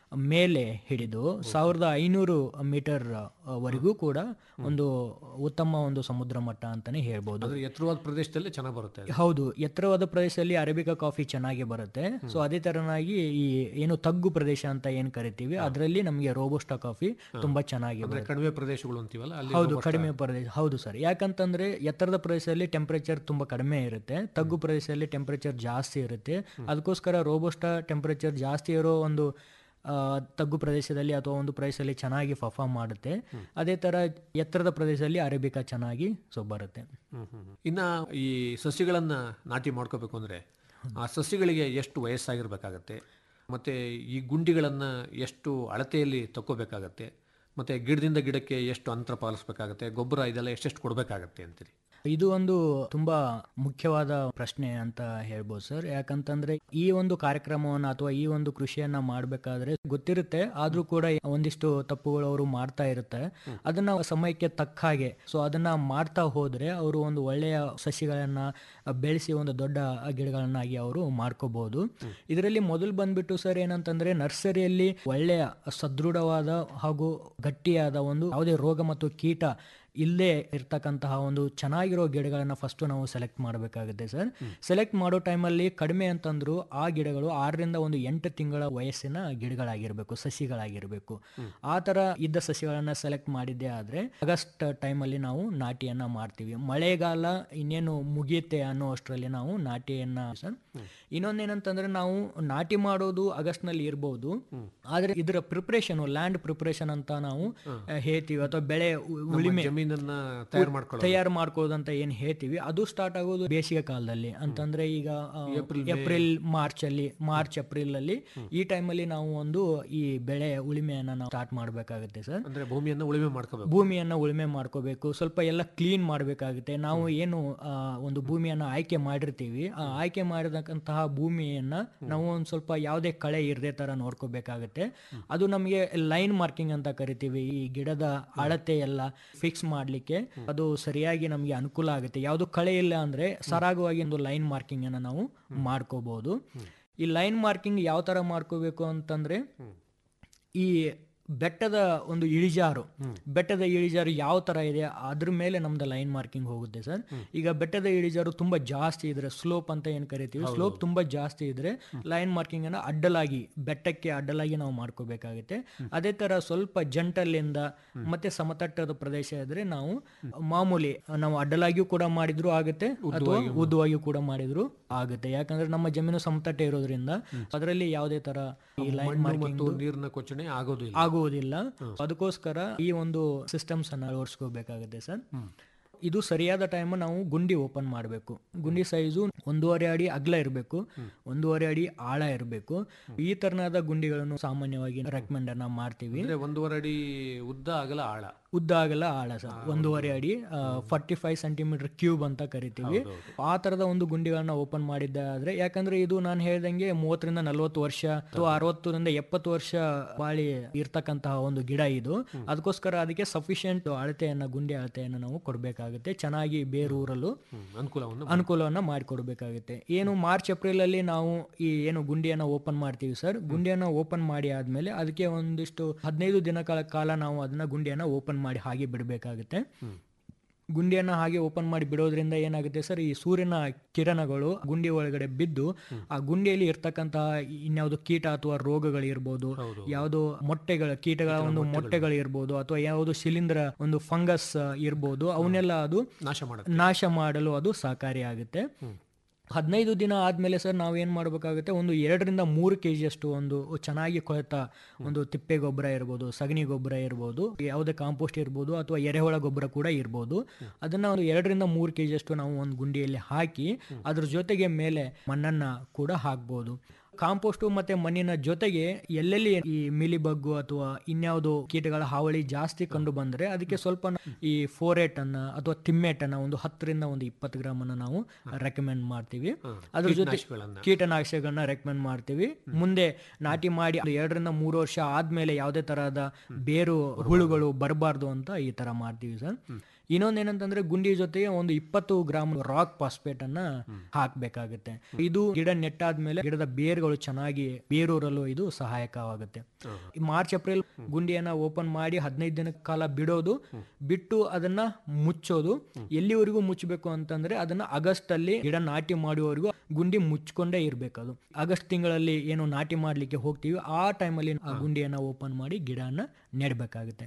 ಮೇಲೆ ಹಿಡಿದು ಸಾವಿರದ ಐನೂರು ಮೀಟರ್ ಆ, ವರೆಗೂ ಕೂಡ ಒಂದು ಉತ್ತಮ ಒಂದು ಸಮುದ್ರ ಮಟ್ಟ ಅಂತಾನೆ ಹೇಳ್ಬೋದು ಅಂದ್ರೆ ಎತ್ತರವಾದ ಪ್ರದೇಶದಲ್ಲಿ ಚೆನ್ನಾಗಿ ಬರುತ್ತೆ ಅದು. ಹೌದು ಎತ್ತರವಾದ ಪ್ರದೇಶದಲ್ಲಿ ಅರೇಬಿಕಾ ಕಾಫಿ ಚೆನ್ನಾಗಿ ಬರುತ್ತೆ ಸೊ ಅದೇ ತರನಾಗಿ ಈ ಏನು ತಗ್ಗು ಪ್ರದೇಶ ಅಂತ ಏನ್ ಕರಿತೀವಿ ಅದರಲ್ಲಿ ನಮಗೆ ರೋಬೋಸ್ಟಾ ಕಾಫಿ ತುಂಬಾ ಚೆನ್ನಾಗಿ ಅಂದ್ರೆ ಬರುತ್ತೆ ಕಡಿಮೆ ಪ್ರದೇಶಗಳು ಅಂತೀವಲ್ಲ ಅಲ್ಲಿ ಹೌದು robusta- ಕಡಿಮೆ ಪ್ರದೇಶ ಹೌದು ಸರ್ ಯಾಕಂತಂದ್ರೆ ಎತ್ತರದ ಪ್ರದೇಶದಲ್ಲಿ ಟೆಂಪರೇಚರ್ ತುಂಬಾ ಕಡಿಮೆ ಇರುತ್ತೆ ತಗ್ಗು ಪ್ರದೇಶದಲ್ಲಿ ಟೆಂಪರೇಚರ್ ಜಾಸ್ತಿ ಇರುತ್ತೆ ಅದಕ್ಕೋಸ್ಕರ ರೋಬೋಸ್ಟಾ ಟೆಂಪರೇಚರ್ ಜಾಸ್ತಿ ಇರೋ ಒಂದು ಆ, ತಗ್ಗು ಪ್ರದೇಶದಲ್ಲಿ ಅಥವಾ ಒಂದು ಪ್ರದೇಶದಲ್ಲಿ ಚೆನ್ನಾಗಿ ಪರ್ಫಾರ್ಮ್ ಮಾಡುತ್ತೆ ಅದೇ ತರ ಎತ್ತರದ ಪ್ರದೇಶದಲ್ಲಿ ಅರೇಬಿಕಾ ಚೆನ್ನಾಗಿ ಸೊ ಬರುತ್ತೆ ಹ್ಮ್, ಹ್ಮ್, ಹ್ಮ್. ಇನ್ನ ಈ ಸಸ್ಯಗಳನ್ನ ನಾಟಿ ಮಾಡ್ಕೋಬೇಕು ಅಂದ್ರೆ ಆ ಸಸ್ಯಗಳಿಗೆ ಎಷ್ಟು ವಯಸ್ಸಾಗಿರ್ಬೇಕಾಗತ್ತೆ ಮತ್ತೆ ಈ ಗುಂಡಿಗಳನ್ನ ಎಷ್ಟು ಅಳತೆಯಲ್ಲಿ ತಕ್ಕೋಬೇಕಾಗತ್ತೆ ಮತ್ತೆ ಗಿಡದಿಂದ ಗಿಡಕ್ಕೆ ಎಷ್ಟು ಅಂತರ ಪಾಲಿಸ್ಬೇಕಾಗತ್ತೆ ಗೊಬ್ಬರ ಇದೆಲ್ಲ ಎಷ್ಟೆಷ್ಟು ಕೊಡಬೇಕಾಗತ್ತೆ ಅಂತೀರಿ ಇದು ಒಂದು ತುಂಬಾ ಮುಖ್ಯವಾದ ಪ್ರಶ್ನೆ ಅಂತ ಹೇಳ್ಬೋದು ಸರ್ ಯಾಕಂತಂದ್ರೆ ಈ ಒಂದು ಕಾರ್ಯಕ್ರಮವನ್ನ ಅಥವಾ ಈ ಒಂದು ಕೃಷಿಯನ್ನ ಮಾಡ್ಬೇಕಾದ್ರೆ ಗೊತ್ತಿರುತ್ತೆ ಆದ್ರೂ ಕೂಡ ಒಂದಿಷ್ಟು ತಪ್ಪುಗಳು ಅವರು ಮಾಡ್ತಾ ಇರುತ್ತೆ ಅದನ್ನ ಸಮಯಕ್ಕೆ ತಕ್ಕ ಹಾಗೆ ಸೊ ಅದನ್ನ ಮಾಡ್ತಾ ಹೋದ್ರೆ ಅವರು ಒಂದು ಒಳ್ಳೆಯ ಸಸಿಗಳನ್ನ ಬೆಳೆಸಿ ಒಂದು ದೊಡ್ಡ ಗಿಡಗಳನ್ನಾಗಿ ಅವರು ಮಾಡ್ಕೋಬಹುದು ಇದರಲ್ಲಿ ಮೊದಲು ಬಂದ್ಬಿಟ್ಟು ಸರ್ ಏನಂತಂದ್ರೆ ನರ್ಸರಿಯಲ್ಲಿ ಒಳ್ಳೆಯ ಸದೃಢವಾದ ಹಾಗೂ ಗಟ್ಟಿಯಾದ ಒಂದು ಯಾವುದೇ ರೋಗ ಮತ್ತು ಕೀಟ ಇಲ್ಲೇ ಇರ್ತಕ್ಕಂತಹ ಒಂದು ಚೆನ್ನಾಗಿರೋ ಗಿಡಗಳನ್ನ ಫಸ್ಟ್ ನಾವು ಸೆಲೆಕ್ಟ್ ಮಾಡಬೇಕಾಗುತ್ತೆ ಸರ್ ಸೆಲೆಕ್ಟ್ ಮಾಡೋ ಟೈಮಲ್ಲಿ ಕಡಿಮೆ ಅಂತಂದ್ರು ಆ ಗಿಡಗಳು ಆರರಿಂದ ಒಂದು ಎಂಟು ತಿಂಗಳ ವಯಸ್ಸಿನ ಗಿಡಗಳಾಗಿರ್ಬೇಕು ಸಸಿಗಳಾಗಿರ್ಬೇಕು ಆ ತರ ಇದ್ದ ಸಸಿಗಳನ್ನ ಸೆಲೆಕ್ಟ್ ಮಾಡಿದ್ದೆ ಆದ್ರೆ ಆಗಸ್ಟ್ ಟೈಮಲ್ಲಿ ನಾವು ನಾಟಿಯನ್ನ ಮಾಡ್ತೀವಿ ಮಳೆಗಾಲ ಇನ್ನೇನು ಮುಗಿಯುತ್ತೆ ಅನ್ನೋ ಅಷ್ಟರಲ್ಲಿ ನಾವು ನಾಟಿಯನ್ನ ಸರ್ ಇನ್ನೊಂದೇನಂತಂದ್ರೆ ನಾವು ನಾಟಿ ಮಾಡೋದು ಆಗಸ್ಟ್ ನಲ್ಲಿ ಇರ್ಬೋದು ಆದ್ರೆ ಇದರ ಪ್ರಿಪರೇಷನ್ ಲ್ಯಾಂಡ್ ಪ್ರಿಪರೇಷನ್ ಅಂತ ನಾವು ಆ, ಹೇಳ್ತೀವಿ ಅಥವಾ ಬೆಳೆ ಉ- ಉಳಿಮೆ ಜಮೀನನ್ನ ತಯಾರು ಮಾಡ್ಕೊಳ್ಳೋದು. ತಯಾರು ಮಾಡ್ಕೊಳ್ಳೋದು ಅಂತ ಏನ್ ಹೇಳ್ತೀವಿ ಅದು ಸ್ಟಾರ್ಟ್ ಆಗೋದು ಬೇಸಿಗೆ ಕಾಲದಲ್ಲಿ ಅಂತಂದ್ರೆ ಈಗ ಆ, ಏಪ್ರಿಲ್ ಮಾರ್ಚ್ ಅಲ್ಲಿ ಮಾರ್ಚ್ ಏಪ್ರಿಲ್ ಅಲ್ಲಿ ಈ ಟೈಮಲ್ಲಿ ನಾವು ಒಂದು ಈ ಬೆಳೆ ಉಳಿಮೆಯನ್ನ ನಾವು ಸ್ಟಾರ್ಟ್ ಮಾಡ್ಬೇಕಾಗುತ್ತೆ ಸರ್ ಅಂದ್ರೆ ಭೂಮಿಯನ್ನ ಉಳುಮೆ ಮಾಡ್ಕೋಬೇಕು ಭೂಮಿಯನ್ನ ಉಳುಮೆ ಮಾಡ್ಕೋಬೇಕು ಸ್ವಲ್ಪ ಎಲ್ಲ ಕ್ಲೀನ್ ಮಾಡಬೇಕಾಗುತ್ತೆ ನಾವು ಏನು ಆ, ಒಂದು ಭೂಮಿಯನ್ನ ಆಯ್ಕೆ ಮಾಡಿರ್ತೀವಿ ಆ ಆಯ್ಕೆ ಮಾಡಿದಂತಹ ಭೂಮಿಯನ್ನ ನಾವು ಒಂದು ಸ್ವಲ್ಪ ಯಾವುದೇ ಕಳೆ ಇರದೇ ತರ ನೋಡ್ಕೋಬೇಕಾಗುತ್ತೆ ಅದು ನಮಗೆ ಲೈನ್ ಮಾರ್ಕಿಂಗ್ ಅಂತ ಕರಿತೀವಿ ಈ ಗಿಡದ ಅಳತೆ ಎಲ್ಲ ಫಿಕ್ಸ್ ಮಾಡ್ಲಿಕ್ಕೆ ಅದು ಸರಿಯಾಗಿ ನಮಗೆ ಅನುಕೂಲ ಆಗುತ್ತೆ ಯಾವುದು ಕಳೆ ಇಲ್ಲ ಅಂದ್ರೆ ಸರಾಗವಾಗಿ ಒಂದು ಲೈನ್ ಮಾರ್ಕಿಂಗ್ ಅನ್ನ ನಾವು ಮಾಡ್ಕೋಬಹುದು ಈ ಲೈನ್ ಮಾರ್ಕಿಂಗ್ ಯಾವ ತರ ಮಾಡ್ಕೋಬೇಕು ಅಂತಂದ್ರೆ ಈ ಬೆಟ್ಟದ ಒಂದು ಇಳಿಜಾರು ಬೆಟ್ಟದ ಇಳಿಜಾರು ಯಾವ ತರ ಇದೆ ಅದ್ರ ಮೇಲೆ ನಮ್ದು ಲೈನ್ ಮಾರ್ಕಿಂಗ್ ಹೋಗುತ್ತೆ ಸರ್ ಈಗ ಬೆಟ್ಟದ ಇಳಿಜಾರು ತುಂಬಾ ಜಾಸ್ತಿ ಇದ್ರೆ ಸ್ಲೋಪ್ ಅಂತ ಏನ್ ಕರಿತೀವಿ ಸ್ಲೋಪ್ ತುಂಬಾ ಜಾಸ್ತಿ ಇದ್ರೆ ಲೈನ್ ಮಾರ್ಕಿಂಗ್ ಅನ್ನ ಅಡ್ಡಲಾಗಿ ಬೆಟ್ಟಕ್ಕೆ ಅಡ್ಡಲಾಗಿ ನಾವು ಮಾಡ್ಕೋಬೇಕಾಗುತ್ತೆ ಅದೇ ತರ ಸ್ವಲ್ಪ ಜಂಟಲ್ಲಿಂದ ಮತ್ತೆ ಸಮತಟ್ಟದ ಪ್ರದೇಶ ಇದ್ರೆ ನಾವು ಮಾಮೂಲಿ ನಾವು ಅಡ್ಡಲಾಗಿಯೂ ಕೂಡ ಮಾಡಿದ್ರು ಆಗುತ್ತೆ ಅಥವಾ ಉದ್ದವಾಗಿಯೂ ಕೂಡ ಮಾಡಿದ್ರು ಆಗುತ್ತೆ ಯಾಕಂದ್ರೆ ನಮ್ಮ ಜಮೀನು ಸಮತಟ್ಟ ಇರೋದ್ರಿಂದ ಅದರಲ್ಲಿ ಯಾವುದೇ ತರ ಈ ಲೈನ್ ಮಣ್ಣು ಮಾರ್ಕಿಂಗ್ ಮತ್ತು ನೀರಿನ ಕೊಚ್ಚಣೆ ಆಗೋದಿಲ್ಲ ಆಗುವುದಿಲ್ಲ ಅದಕ್ಕೋಸ್ಕರ ಈ ಒಂದು ಸಿಸ್ಟಮ್ಸ್ ಅನ್ನ ಅಳವಡಿಸ್ಕೋಬೇಕಾಗುತ್ತೆ ಸರ್ ಇದು ಸರಿಯಾದ ಟೈಮ್ ನಾವು ಗುಂಡಿ ಓಪನ್ ಮಾಡಬೇಕು ಗುಂಡಿ ಸೈಜು ಒಂದೂವರೆ ಅಡಿ ಅಗಲ ಇರಬೇಕು ಒಂದೂವರೆ ಅಡಿ ಆಳ ಇರಬೇಕು ಈ ತರನಾದ ಗುಂಡಿಗಳನ್ನು ಸಾಮಾನ್ಯವಾಗಿ ರೆಕಮೆಂಡ್ ಅನ್ನ ಮಾಡ್ತೀವಿ ಅಂದ್ರೆ ಒಂದೂವರೆ ಅಡಿ ಉದ್ದ ಅಗಲ ಆಳ ಉದ್ದ ಆಗಲ್ಲ ಆಳ ಸರ್ ಒಂದೂವರೆ ಅಡಿ ಫಾರ್ಟಿ ಫೈವ್ ಸೆಂಟಿಮೀಟರ್ ಕ್ಯೂಬ್ ಅಂತ ಕರಿತೀವಿ ಆ ತರದ ಒಂದು ಗುಂಡಿಗಳನ್ನ ಓಪನ್ ಮಾಡಿದ್ದಾದ್ರೆ ಯಾಕಂದ್ರೆ ಇದು ನಾನು ಹೇಳ್ದಂಗೆ ಮೂವತ್ತರಿಂದ ನಲವತ್ತು ವರ್ಷ ಅಥವಾ ಅರವತ್ತರಿಂದ ಎಪ್ಪತ್ತು ವರ್ಷ ಬಾಳಿ ಇರ್ತಕ್ಕಂತಹ ಒಂದು ಗಿಡ ಇದು ಅದಕ್ಕೋಸ್ಕರ ಅದಕ್ಕೆ ಸಫಿಶಿಯಂಟ್ ಅಳತೆಯನ್ನ ಗುಂಡಿ ಅಳತೆಯನ್ನ ನಾವು ಕೊಡಬೇಕಾಗುತ್ತೆ ಚೆನ್ನಾಗಿ ಬೇರೂರಲು ಅನುಕೂಲವನ್ನು ಅನುಕೂಲವನ್ನ ಮಾಡಿಕೊಡ್ಬೇಕಾಗುತ್ತೆ ಏನು ಮಾರ್ಚ್ ಏಪ್ರಿಲ್ ಅಲ್ಲಿ ನಾವು ಈ ಏನು ಗುಂಡಿಯನ್ನ ಓಪನ್ ಮಾಡ್ತೀವಿ ಸರ್ ಗುಂಡಿಯನ್ನ ಓಪನ್ ಮಾಡಿ ಆದ್ಮೇಲೆ ಅದಕ್ಕೆ ಒಂದಿಷ್ಟು ಹದಿನೈದು ದಿನಗಳ ಕಾಲ ನಾವು ಅದನ್ನ ಗುಂಡಿಯನ್ನ ಓಪನ್ ಮಾಡಿ ಹಾಗೆ ಬಿಡಬೇಕಾಗುತ್ತೆ ಗುಂಡಿಯನ್ನ ಹಾಗೆ ಓಪನ್ ಮಾಡಿ ಬಿಡೋದ್ರಿಂದ ಏನಾಗುತ್ತೆ ಸರ್ ಈ ಸೂರ್ಯನ ಕಿರಣಗಳು ಗುಂಡಿ ಒಳಗಡೆ ಬಿದ್ದು ಆ ಗುಂಡಿಯಲ್ಲಿ ಇರ್ತಕ್ಕಂತಹ ಇನ್ಯಾವುದು ಕೀಟ ಅಥವಾ ರೋಗಗಳಿರ್ಬೋದು ಯಾವುದು ಮೊಟ್ಟೆಗಳ ಕೀಟಗಳ ಒಂದು ಮೊಟ್ಟೆಗಳಿರ್ಬೋದು ಅಥವಾ ಯಾವುದು ಶಿಲೀಂಧ್ರ ಒಂದು ಫಂಗಸ್ ಇರ್ಬೋದು ಅವನ್ನೆಲ್ಲ ಅದು ನಾಶ ಮಾಡುತ್ತೆ ನಾಶ ಮಾಡಲು ಅದು ಸಹಕಾರಿಯಾಗುತ್ತೆ ಹದಿನೈದು ದಿನ ಆದ್ಮೇಲೆ ಸರ್ ನಾವು ಏನ್ ಮಾಡಬೇಕಾಗುತ್ತೆ ಒಂದು ಎರಡರಿಂದ ಮೂರು ಕೆ ಅಷ್ಟು ಒಂದು ಚೆನ್ನಾಗಿ ಕೊಳೆತ ಒಂದು ತಿಪ್ಪೆ ಗೊಬ್ಬರ ಇರ್ಬೋದು ಸಗಣಿ ಗೊಬ್ಬರ ಇರ್ಬೋದು ಯಾವುದೇ ಕಾಂಪೋಸ್ಟ್ ಇರ್ಬೋದು ಅಥವಾ ಎರೆಹುಳ ಗೊಬ್ಬರ ಕೂಡ ಇರ್ಬೋದು ಅದನ್ನ ಒಂದು ಎರಡರಿಂದ ಮೂರು ಕೆ ಅಷ್ಟು ನಾವು ಒಂದು ಗುಂಡಿಯಲ್ಲಿ ಹಾಕಿ ಅದ್ರ ಜೊತೆಗೆ ಮೇಲೆ ಮಣ್ಣನ್ನ ಕೂಡ ಹಾಕ್ಬೋದು ಕಾಂಪೋಸ್ಟು ಮತ್ತೆ ಮಣ್ಣಿನ ಜೊತೆಗೆ ಎಲ್ಲೆಲ್ಲಿ ಈ ಮಿಲಿಬಗ್ಗು ಅಥವಾ ಇನ್ಯಾವುದು ಕೀಟಗಳ ಹಾವಳಿ ಜಾಸ್ತಿ ಕಂಡು ಬಂದ್ರೆ ಅದಕ್ಕೆ ಸ್ವಲ್ಪ ನ- ಈ ಫೋರೇಟ್ ಅನ್ನ ಅಥವಾ ತಿಮ್ಮೆಟ್ ಅನ್ನ ಒಂದು ಹತ್ತರಿಂದ ಒಂದು ಇಪ್ಪತ್ತು ಗ್ರಾಮ್ ಅನ್ನ ನಾವು ರೆಕಮೆಂಡ್ ಮಾಡ್ತೀವಿ ಅದ್ರ ಜೊತೆ ಕೀಟನಾಶಕಗಳನ್ನ. ಕೀಟನಾಶಕಗಳನ್ನ ರೆಕಮೆಂಡ್ ಮಾಡ್ತೀವಿ ಮುಂದೆ ನಾಟಿ ಮಾಡಿ ಒಂದು ಎರಡರಿಂದ ಮೂರು ವರ್ಷ ಆದ್ಮೇಲೆ ಯಾವುದೇ ತರಹದ ಬೇರು ಹುಳುಗಳು ಬರಬಾರ್ದು ಅಂತ ಈ ತರ ಮಾಡ್ತೀವಿ ಸರ್ ಇನ್ನೊಂದೇನಂತಂದ್ರೆ ಗುಂಡಿ ಜೊತೆಗೆ ಒಂದು ಇಪ್ಪತ್ತು ಗ್ರಾಮ್ ರಾಕ್ ಫಾಸ್ಫೇಟ್ ಅನ್ನ ಹಾಕ್ಬೇಕಾಗುತ್ತೆ ಇದು ಗಿಡ ನೆಟ್ಟಾದ್ಮೇಲೆ ಗಿಡದ ಬೇರುಗಳು ಚೆನ್ನಾಗಿ ಬೇರೂರಲು ಇದು ಸಹಾಯಕವಾಗುತ್ತೆ ಈ ಮಾರ್ಚ್ ಏಪ್ರಿಲ್ ಗುಂಡಿಯನ್ನ ಓಪನ್ ಮಾಡಿ ಹದಿನೈದು ದಿನ ಕಾಲ ಬಿಡೋದು ಬಿಟ್ಟು ಅದನ್ನ ಮುಚ್ಚೋದು ಎಲ್ಲಿವರೆಗೂ ಮುಚ್ಚಬೇಕು ಅಂತಂದ್ರೆ ಅದನ್ನ ಆಗಸ್ಟ್ ಅಲ್ಲಿ ಗಿಡ ನಾಟಿ ಮಾಡುವವರೆಗೂ ಗುಂಡಿ ಮುಚ್ಕೊಂಡೇ ಇರ್ಬೇಕು ಅದು ಆಗಸ್ಟ್ ತಿಂಗಳಲ್ಲಿ ಏನು ನಾಟಿ ಮಾಡ್ಲಿಕ್ಕೆ ಹೋಗ್ತೀವಿ ಆ ಟೈಮಲ್ಲಿ ಆ ಗುಂಡಿಯನ್ನ ಓಪನ್ ಮಾಡಿ ಗಿಡನ ನೆಡ್ಬೇಕಾಗುತ್ತೆ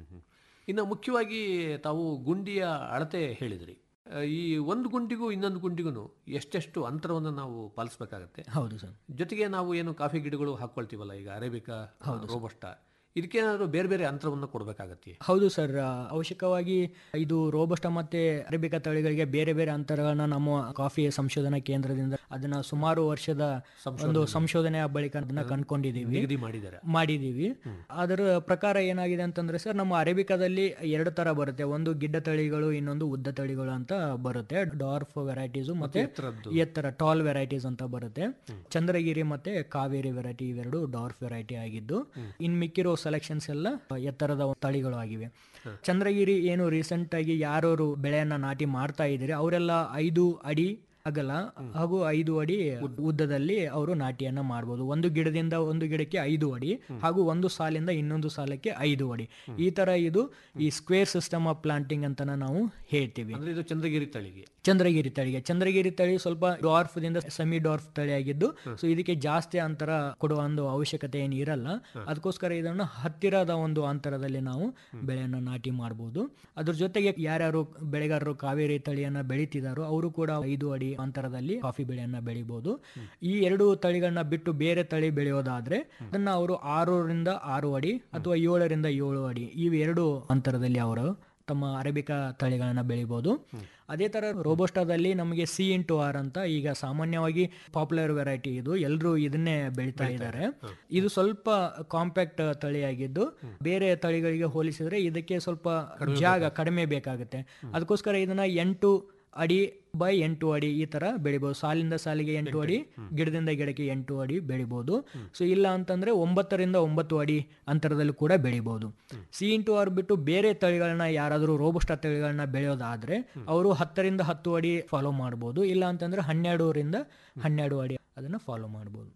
ಇನ್ನು ಮುಖ್ಯವಾಗಿ ತಾವು ಗುಂಡಿಯ ಅಳತೆ ಹೇಳಿದ್ರಿ ಆ, ಈ ಒಂದು ಗುಂಡಿಗೂ ಇನ್ನೊಂದು ಗುಂಡಿಗೂ ಎಷ್ಟೆಷ್ಟು ಅಂತರವನ್ನು ನಾವು ಪಾಲಿಸಬೇಕಾಗತ್ತೆ ಹೌದು ಸರ್ ಜೊತೆಗೆ ನಾವು ಏನು ಕಾಫಿ ಗಿಡಗಳು ಹಾಕೊಳ್ತೀವಲ್ಲ ಈಗ ಅರೇಬಿಕಾ ರೋಬಸ್ಟ ಇದಕ್ಕೇನಾದ್ರು ಬೇರೆ ಬೇರೆ ಅಂತರವನ್ನು ಕೊಡಬೇಕಾಗತ್ತೆ ಹೌದು ಸರ್ ಆ, ಅವಶ್ಯಕವಾಗಿ ಇದು ರೋಬಸ್ಟ ಮತ್ತೆ ಅರೇಬಿಕಾ ತಳಿಗಳಿಗೆ ಬೇರೆ ಬೇರೆ ಅಂತರಗಳನ್ನ ನಮ್ಮ ಕಾಫಿ ಸಂಶೋಧನಾ ಕೇಂದ್ರದಿಂದ ಅದನ್ನ ಸುಮಾರು ವರ್ಷದ ಒಂದು ಸಂಶೋಧನೆಯ ಬಳಿಕ ಅದನ್ನ ಕಂಡ್ಕೊಂಡಿದೀವಿ ನಿಗದಿ ಮಾಡಿದ್ದಾರೆ ಮಾಡಿದೀವಿ ಅದರ ಪ್ರಕಾರ ಏನಾಗಿದೆ ಅಂತಂದ್ರೆ ಸರ್ ನಮ್ಮ ಅರೇಬಿಕಾದಲ್ಲಿ ಎರಡು ತರ ಬರುತ್ತೆ ಒಂದು ಗಿಡ್ಡ ತಳಿಗಳು ಇನ್ನೊಂದು ಉದ್ದ ತಳಿಗಳು ಅಂತ ಬರುತ್ತೆ ಡಾರ್ಫ್ ವೆರೈಟೀಸ್ ಮತ್ತೆ ಎತ್ತರದ್ದು. ಎತ್ತರ ಟಾಲ್ ವೆರೈಟೀಸ್ ಅಂತ ಬರುತ್ತೆ ಚಂದ್ರಗಿರಿ ಮತ್ತೆ ಕಾವೇರಿ ವೆರೈಟಿ ಇವೆರಡು ಡಾರ್ಫ್ ವೆರೈಟಿ ಆಗಿದ್ದು ಇನ್ ಮಿಕ್ಕಿರೋ ಸೆಲೆಕ್ಷನ್ಸ್ ಎಲ್ಲ ಎತ್ತರದ ತಳಿಗಳು ಆಗಿವೆ ಚಂದ್ರಗಿರಿ ಏನು ರೀಸೆಂಟ್ ಆಗಿ ಯಾರು ಬೆಳೆಯನ್ನ ನಾಟಿ ಮಾಡ್ತಾ ಇದ್ದಾರೆ ಅವರೆಲ್ಲ ಐದು ಅಡಿ ಅಗಲ ಹಾಗೂ ಐದು ಅಡಿ ಉದ್ದದಲ್ಲಿ ಅವರು ನಾಟಿಯನ್ನ ಮಾಡ್ಬೋದು ಒಂದು ಗಿಡದಿಂದ ಒಂದು ಗಿಡಕ್ಕೆ ಐದು ಅಡಿ ಹಾಗೂ ಒಂದು ಸಾಲಿಂದ ಇನ್ನೊಂದು ಸಾಲಕ್ಕೆ ಐದು ಅಡಿ ಈ ತರ ಇದು ಈ ಸ್ಕ್ವೇರ್ ಸಿಸ್ಟಮ್ ಆಫ್ ಪ್ಲಾಂಟಿಂಗ್ ಅಂತ ನಾವು ಹೇಳ್ತೀವಿ ಅಂದ್ರೆ ಇದು ಚಂದ್ರಗಿರಿ ತಳಿಗೆ ಚಂದ್ರಗಿರಿ ತಳಿಗೆ ಚಂದ್ರಗಿರಿ ತಳಿ ಸ್ವಲ್ಪ ಡಾರ್ಫ್ ದಿಂದ ಸೆಮಿ ಡಾರ್ಫ್ ತಳಿ ಆಗಿದ್ದು ಸೊ ಇದಕ್ಕೆ ಜಾಸ್ತಿ ಅಂತರ ಕೊಡುವ ಒಂದು ಅವಶ್ಯಕತೆ ಏನು ಇರಲ್ಲ ಅದಕ್ಕೋಸ್ಕರ ಇದನ್ನು ಹತ್ತಿರದ ಒಂದು ಅಂತರದಲ್ಲಿ ನಾವು ಬೆಳೆಯನ್ನ ನಾಟಿ ಮಾಡಬಹುದು ಅದ್ರ ಜೊತೆಗೆ ಯಾರ್ಯಾರು ಬೆಳೆಗಾರರು ಕಾವೇರಿ ತಳಿಯನ್ನ ಬೆಳೀತಿದಾರೋ ಅವರು ಕೂಡ ಐದು ಅಡಿ ಅಂತರದಲ್ಲಿ ಕಾಫಿ ಬೆಳೆಯನ್ನ ಬೆಳಿಬಹುದು ಈ ಎರಡು ತಳಿಗಳನ್ನ ಬಿಟ್ಟು ಬೇರೆ ತಳಿ ಬೆಳೆಯೋದಾದ್ರೆ ಅದನ್ನ ಅವರು ಆರರಿಂದ ಆರು ಅಡಿ ಅಥವಾ ಏಳರಿಂದ ಏಳು ಅಡಿ ಇವೆರಡು ಅಂತರದಲ್ಲಿ ಅವರು ತಮ್ಮ ಅರೇಬಿಕಾ ತಳಿಗಳನ್ನ ಬೆಳಿಬಹುದು ಅದೇ ತರ ರೋಬೋಸ್ಟಾದಲ್ಲಿ ನಮಗೆ ಸಿ ಇಂಟು ಆರ್ ಅಂತ ಈಗ ಸಾಮಾನ್ಯವಾಗಿ ಪಾಪ್ಯುಲರ್ ವೆರೈಟಿ ಇದು ಎಲ್ಲರೂ ಇದನ್ನೇ ಬೆಳಿತಾ ಇದ್ದಾರೆ ಇದು ಸ್ವಲ್ಪ ಕಾಂಪ್ಯಾಕ್ಟ್ ತಳಿಯಾಗಿದ್ದು ಬೇರೆ ತಳಿಗಳಿಗೆ ಹೋಲಿಸಿದ್ರೆ ಇದಕ್ಕೆ ಸ್ವಲ್ಪ ಜಾಗ ಕಡಿಮೆ ಬೇಕಾಗುತ್ತೆ ಅದಕ್ಕೋಸ್ಕರ ಇದನ್ನ ಎಂಟು ಅಡಿ ಬೈ ಎಂಟು ಅಡಿ ಈ ತರ ಬೆಳಿಬಹುದು ಸಾಲಿಂದ ಸಾಲಿಗೆ ಎಂಟು ಅಡಿ ಗಿಡದಿಂದ ಗಿಡಕ್ಕೆ ಎಂಟು ಅಡಿ ಬೆಳಿಬಹುದು ಸೊ ಇಲ್ಲ ಅಂತಂದ್ರೆ ಒಂಬತ್ತರಿಂದ ಒಂಬತ್ತು ಅಡಿ ಅಂತರದಲ್ಲಿ ಕೂಡ ಬೆಳಿಬಹುದು ಸಿ ಇಂಟು ಆರ್ ಬಿಟ್ಟು ಬೇರೆ ತಳಿಗಳನ್ನ ಯಾರಾದರೂ ರೋಬಸ್ಟ ತಳಿಗಳನ್ನ ಬೆಳೆಯೋದಾದ್ರೆ ಅವರು ಹತ್ತರಿಂದ ಹತ್ತು ಅಡಿ ಫಾಲೋ ಮಾಡ್ಬೋದು ಇಲ್ಲ ಅಂತಂದ್ರೆ ಹನ್ನೆರಡರಿಂದ ಹನ್ನೆರಡು ಅಡಿ ಅದನ್ನ ಫಾಲೋ ಮಾಡ್ಬೋದು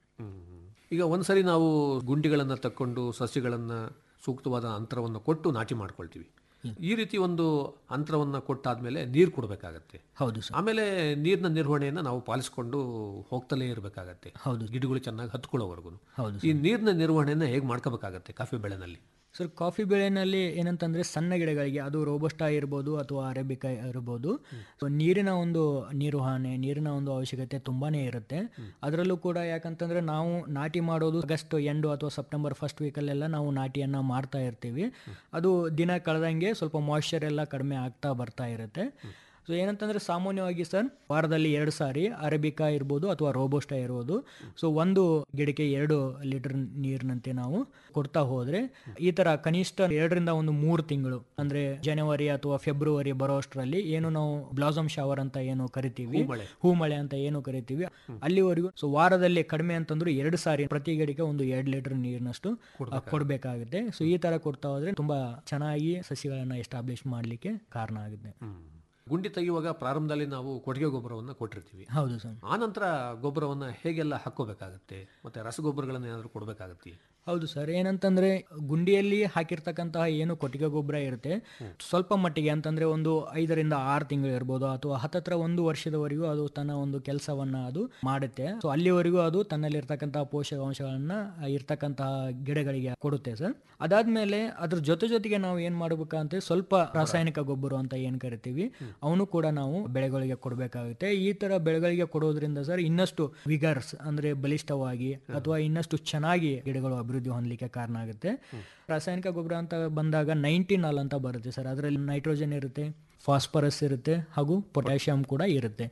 ಈಗ ಒಂದ್ಸರಿ ನಾವು ಗುಂಡಿಗಳನ್ನು ತಕ್ಕೊಂಡು ಸಸ್ಯಗಳನ್ನು ಸೂಕ್ತವಾದ ಅಂತರವನ್ನು ಕೊಟ್ಟು ನಾಟಿ ಮಾಡ್ಕೊಳ್ತೀವಿ ಈ ರೀತಿ ಒಂದು ಅಂತರವನ್ನು ಕೊಟ್ಟಾದ್ಮೇಲೆ ನೀರು ಕೊಡಬೇಕಾಗತ್ತೆ ಹೌದು ಸರ್ ಆಮೇಲೆ ನೀರಿನ ನಿರ್ವಹಣೆಯನ್ನು ನಾವು ಪಾಲಿಸ್ಕೊಂಡು ಹೋಗ್ತಲೇ ಇರಬೇಕಾಗತ್ತೆ ಹೌದು ಗಿಡಗಳು ಚೆನ್ನಾಗಿ ಹತ್ಕೊಳ್ಳೋವರೆಗೂ ಹೌದು ಈ ನೀರಿನ ನಿರ್ವಹಣೆಯನ್ನು ಹೇಗೆ ಮಾಡ್ಕೋಬೇಕಾಗತ್ತೆ ಕಾಫಿ ಬೆಳೆನಲ್ಲಿ ಸರ್ ಕಾಫಿ ಬೆಳೆನಲ್ಲಿ ಏನಂತಂದ್ರೆ ಸಣ್ಣ ಗಿಡಗಳಿಗೆ ಅದು ರೋಬಸ್ಟಾ ಇರ್ಬೋದು ಅಥವಾ ಅರೇಬಿಕಾ ಇರ್ಬೋದು ಸೊ ನೀರಿನ ಒಂದು ನಿರ್ವಹಣೆ ನೀರಿನ ಒಂದು ಅವಶ್ಯಕತೆ ತುಂಬಾನೇ ಇರುತ್ತೆ ಅದರಲ್ಲೂ ಕೂಡ ಯಾಕಂತಂದ್ರೆ ನಾವು ನಾಟಿ ಮಾಡೋದು ಆಗಸ್ಟ್ ಎಂಡು ಅಥವಾ ಸೆಪ್ಟೆಂಬರ್ ಫಸ್ಟ್ ವೀಕಲ್ಲೆಲ್ಲ ನಾವು ನಾಟಿಯನ್ನ ಮಾಡ್ತಾ ಇರ್ತೀವಿ ಅದು ದಿನ ಕಳೆದಂಗೆ ಸ್ವಲ್ಪ ಮಾಯ್ಶ್ಚರ್ ಎಲ್ಲ ಕಡಿಮೆ ಆಗ್ತಾ ಬರ್ತಾ ಇರುತ್ತೆ ಸೊ ಏನಂತಂದ್ರೆ ಸಾಮಾನ್ಯವಾಗಿ ಸರ್ ವಾರದಲ್ಲಿ ಎರಡು ಸಾರಿ ಅರೇಬಿಕಾ ಇರ್ಬೋದು ಅಥವಾ ರೋಬೋಸ್ಟಾ ಇರ್ಬೋದು ಸೊ ಒಂದು ಗಿಡಕ್ಕೆ ಎರಡು ಲೀಟರ್ ನೀರಿನಂತೆ ನಾವು ಕೊಡ್ತಾ ಹೋದ್ರೆ ಈ ತರ ಕನಿಷ್ಠ ಎರಡರಿಂದ ಒಂದು ಮೂರು ತಿಂಗಳು ಅಂದ್ರೆ ಜನವರಿ ಅಥವಾ ಫೆಬ್ರವರಿ ಬರೋ ಅಷ್ಟರಲ್ಲಿ ಏನು ನಾವು ಬ್ಲಾಸಮ್ ಶವರ್ ಅಂತ ಏನು ಕರಿತೀವಿ ಹೂಮಳೆ. ಹೂಮಳೆ ಅಂತ ಏನು ಕರಿತೀವಿ ಅಲ್ಲಿವರೆಗೂ ಸೊ ವಾರದಲ್ಲಿ ಕಡಿಮೆ ಅಂತಂದ್ರೆ ಎರಡು ಸಾರಿ ಪ್ರತಿ ಗಿಡಕ್ಕೆ ಒಂದು ಎರಡು ಲೀಟರ್ ನೀರಿನಷ್ಟು ಆ, ಕೊಡ್ಬೇಕಾಗುತ್ತೆ ಸೊ ಈ ತರ ಕೊಡ್ತಾ ಹೋದ್ರೆ ತುಂಬಾ ಚೆನ್ನಾಗಿ ಸಸಿಗಳನ್ನ ಎಸ್ಟಾಬ್ಲಿಷ್ ಮಾಡ್ಲಿಕ್ಕೆ ಕಾರಣ ಆಗುತ್ತೆ ಗುಂಡಿ ತೆಗೆಯುವಾಗ ಪ್ರಾರಂಭದಲ್ಲಿ ನಾವು ಕೊಟ್ಟಿಗೆ ಗೊಬ್ಬರವನ್ನು ಕೊಟ್ಟಿರ್ತೀವಿ ಹೌದು ಸರ್ ಆ ನಂತರ ಗೊಬ್ಬರವನ್ನು ಹೇಗೆಲ್ಲ ಹಾಕೋಬೇಕಾಗತ್ತೆ ಮತ್ತೆ ರಸಗೊಬ್ಬರಗಳನ್ನು ಏನಾದರೂ ಕೊಡಬೇಕಾಗತ್ತೆ ಹೌದು ಸರ್ ಏನಂತಂದ್ರೆ ಗುಂಡಿಯಲ್ಲಿ ಹಾಕಿರ್ತಕ್ಕಂತಹ ಏನು ಕೊಟ್ಟಿಗೆ ಗೊಬ್ಬರ ಇರುತ್ತೆ ಸ್ವಲ್ಪ ಮಟ್ಟಿಗೆ ಅಂತಂದ್ರೆ ಒಂದು ಐದರಿಂದ ಆರು ತಿಂಗಳು ಇರ್ಬೋದು ಅಥವಾ ಹತ್ತತ್ರ ಒಂದು ವರ್ಷದವರೆಗೂ ಅದು ತನ್ನ ಒಂದು ಕೆಲಸವನ್ನ ಅದು ಮಾಡುತ್ತೆ ಸೊ ಅಲ್ಲಿವರೆಗೂ ಅದು ತನ್ನಲ್ಲಿರ್ತಕ್ಕಂತಹ ಪೋಷಕಾಂಶಗಳನ್ನ ಇರ್ತಕ್ಕಂತಹ ಗಿಡಗಳಿಗೆ ಕೊಡುತ್ತೆ ಸರ್ ಅದಾದ್ಮೇಲೆ ಅದ್ರ ಜೊತೆ ಜೊತೆಗೆ ನಾವು ಏನ್ ಮಾಡ್ಬೇಕಂತ ಸ್ವಲ್ಪ ರಾಸಾಯನಿಕ ಗೊಬ್ಬರ ಅಂತ ಏನ್ ಕರಿತೀವಿ ಅವನು ಕೂಡ ನಾವು ಬೆಳೆಗಳಿಗೆ ಕೊಡಬೇಕಾಗುತ್ತೆ ಈ ತರ ಬೆಳೆಗಳಿಗೆ ಕೊಡೋದ್ರಿಂದ ಸರ್ ಇನ್ನಷ್ಟು ವಿಗರ್ಸ್ ಅಂದ್ರೆ ಬಲಿಷ್ಠವಾಗಿ ಅಥವಾ ಇನ್ನಷ್ಟು ಚೆನ್ನಾಗಿ ಗಿಡಗಳು ಅಭಿವೃದ್ಧಿ ಹೊಂದಲಿಕ್ಕೆ ಕಾರಣ ಆಗುತ್ತೆ ರಾಸಾಯನಿಕ ಗೊಬ್ಬರ ಅಂತ ಬಂದಾಗ ನೈಂಟಿ ನಾಲ್ ಅಂತ ಬರುತ್ತೆ ಸರ್ ಅದರಲ್ಲಿ ನೈಟ್ರೋಜನ್ ಇರುತ್ತೆ ಫಾಸ್ಫರಸ್ ಇರುತ್ತೆ ಹಾಗೂ ಪೊಟ್ಯಾಷಿಯಂ ಕೂಡ ಇರುತ್ತೆ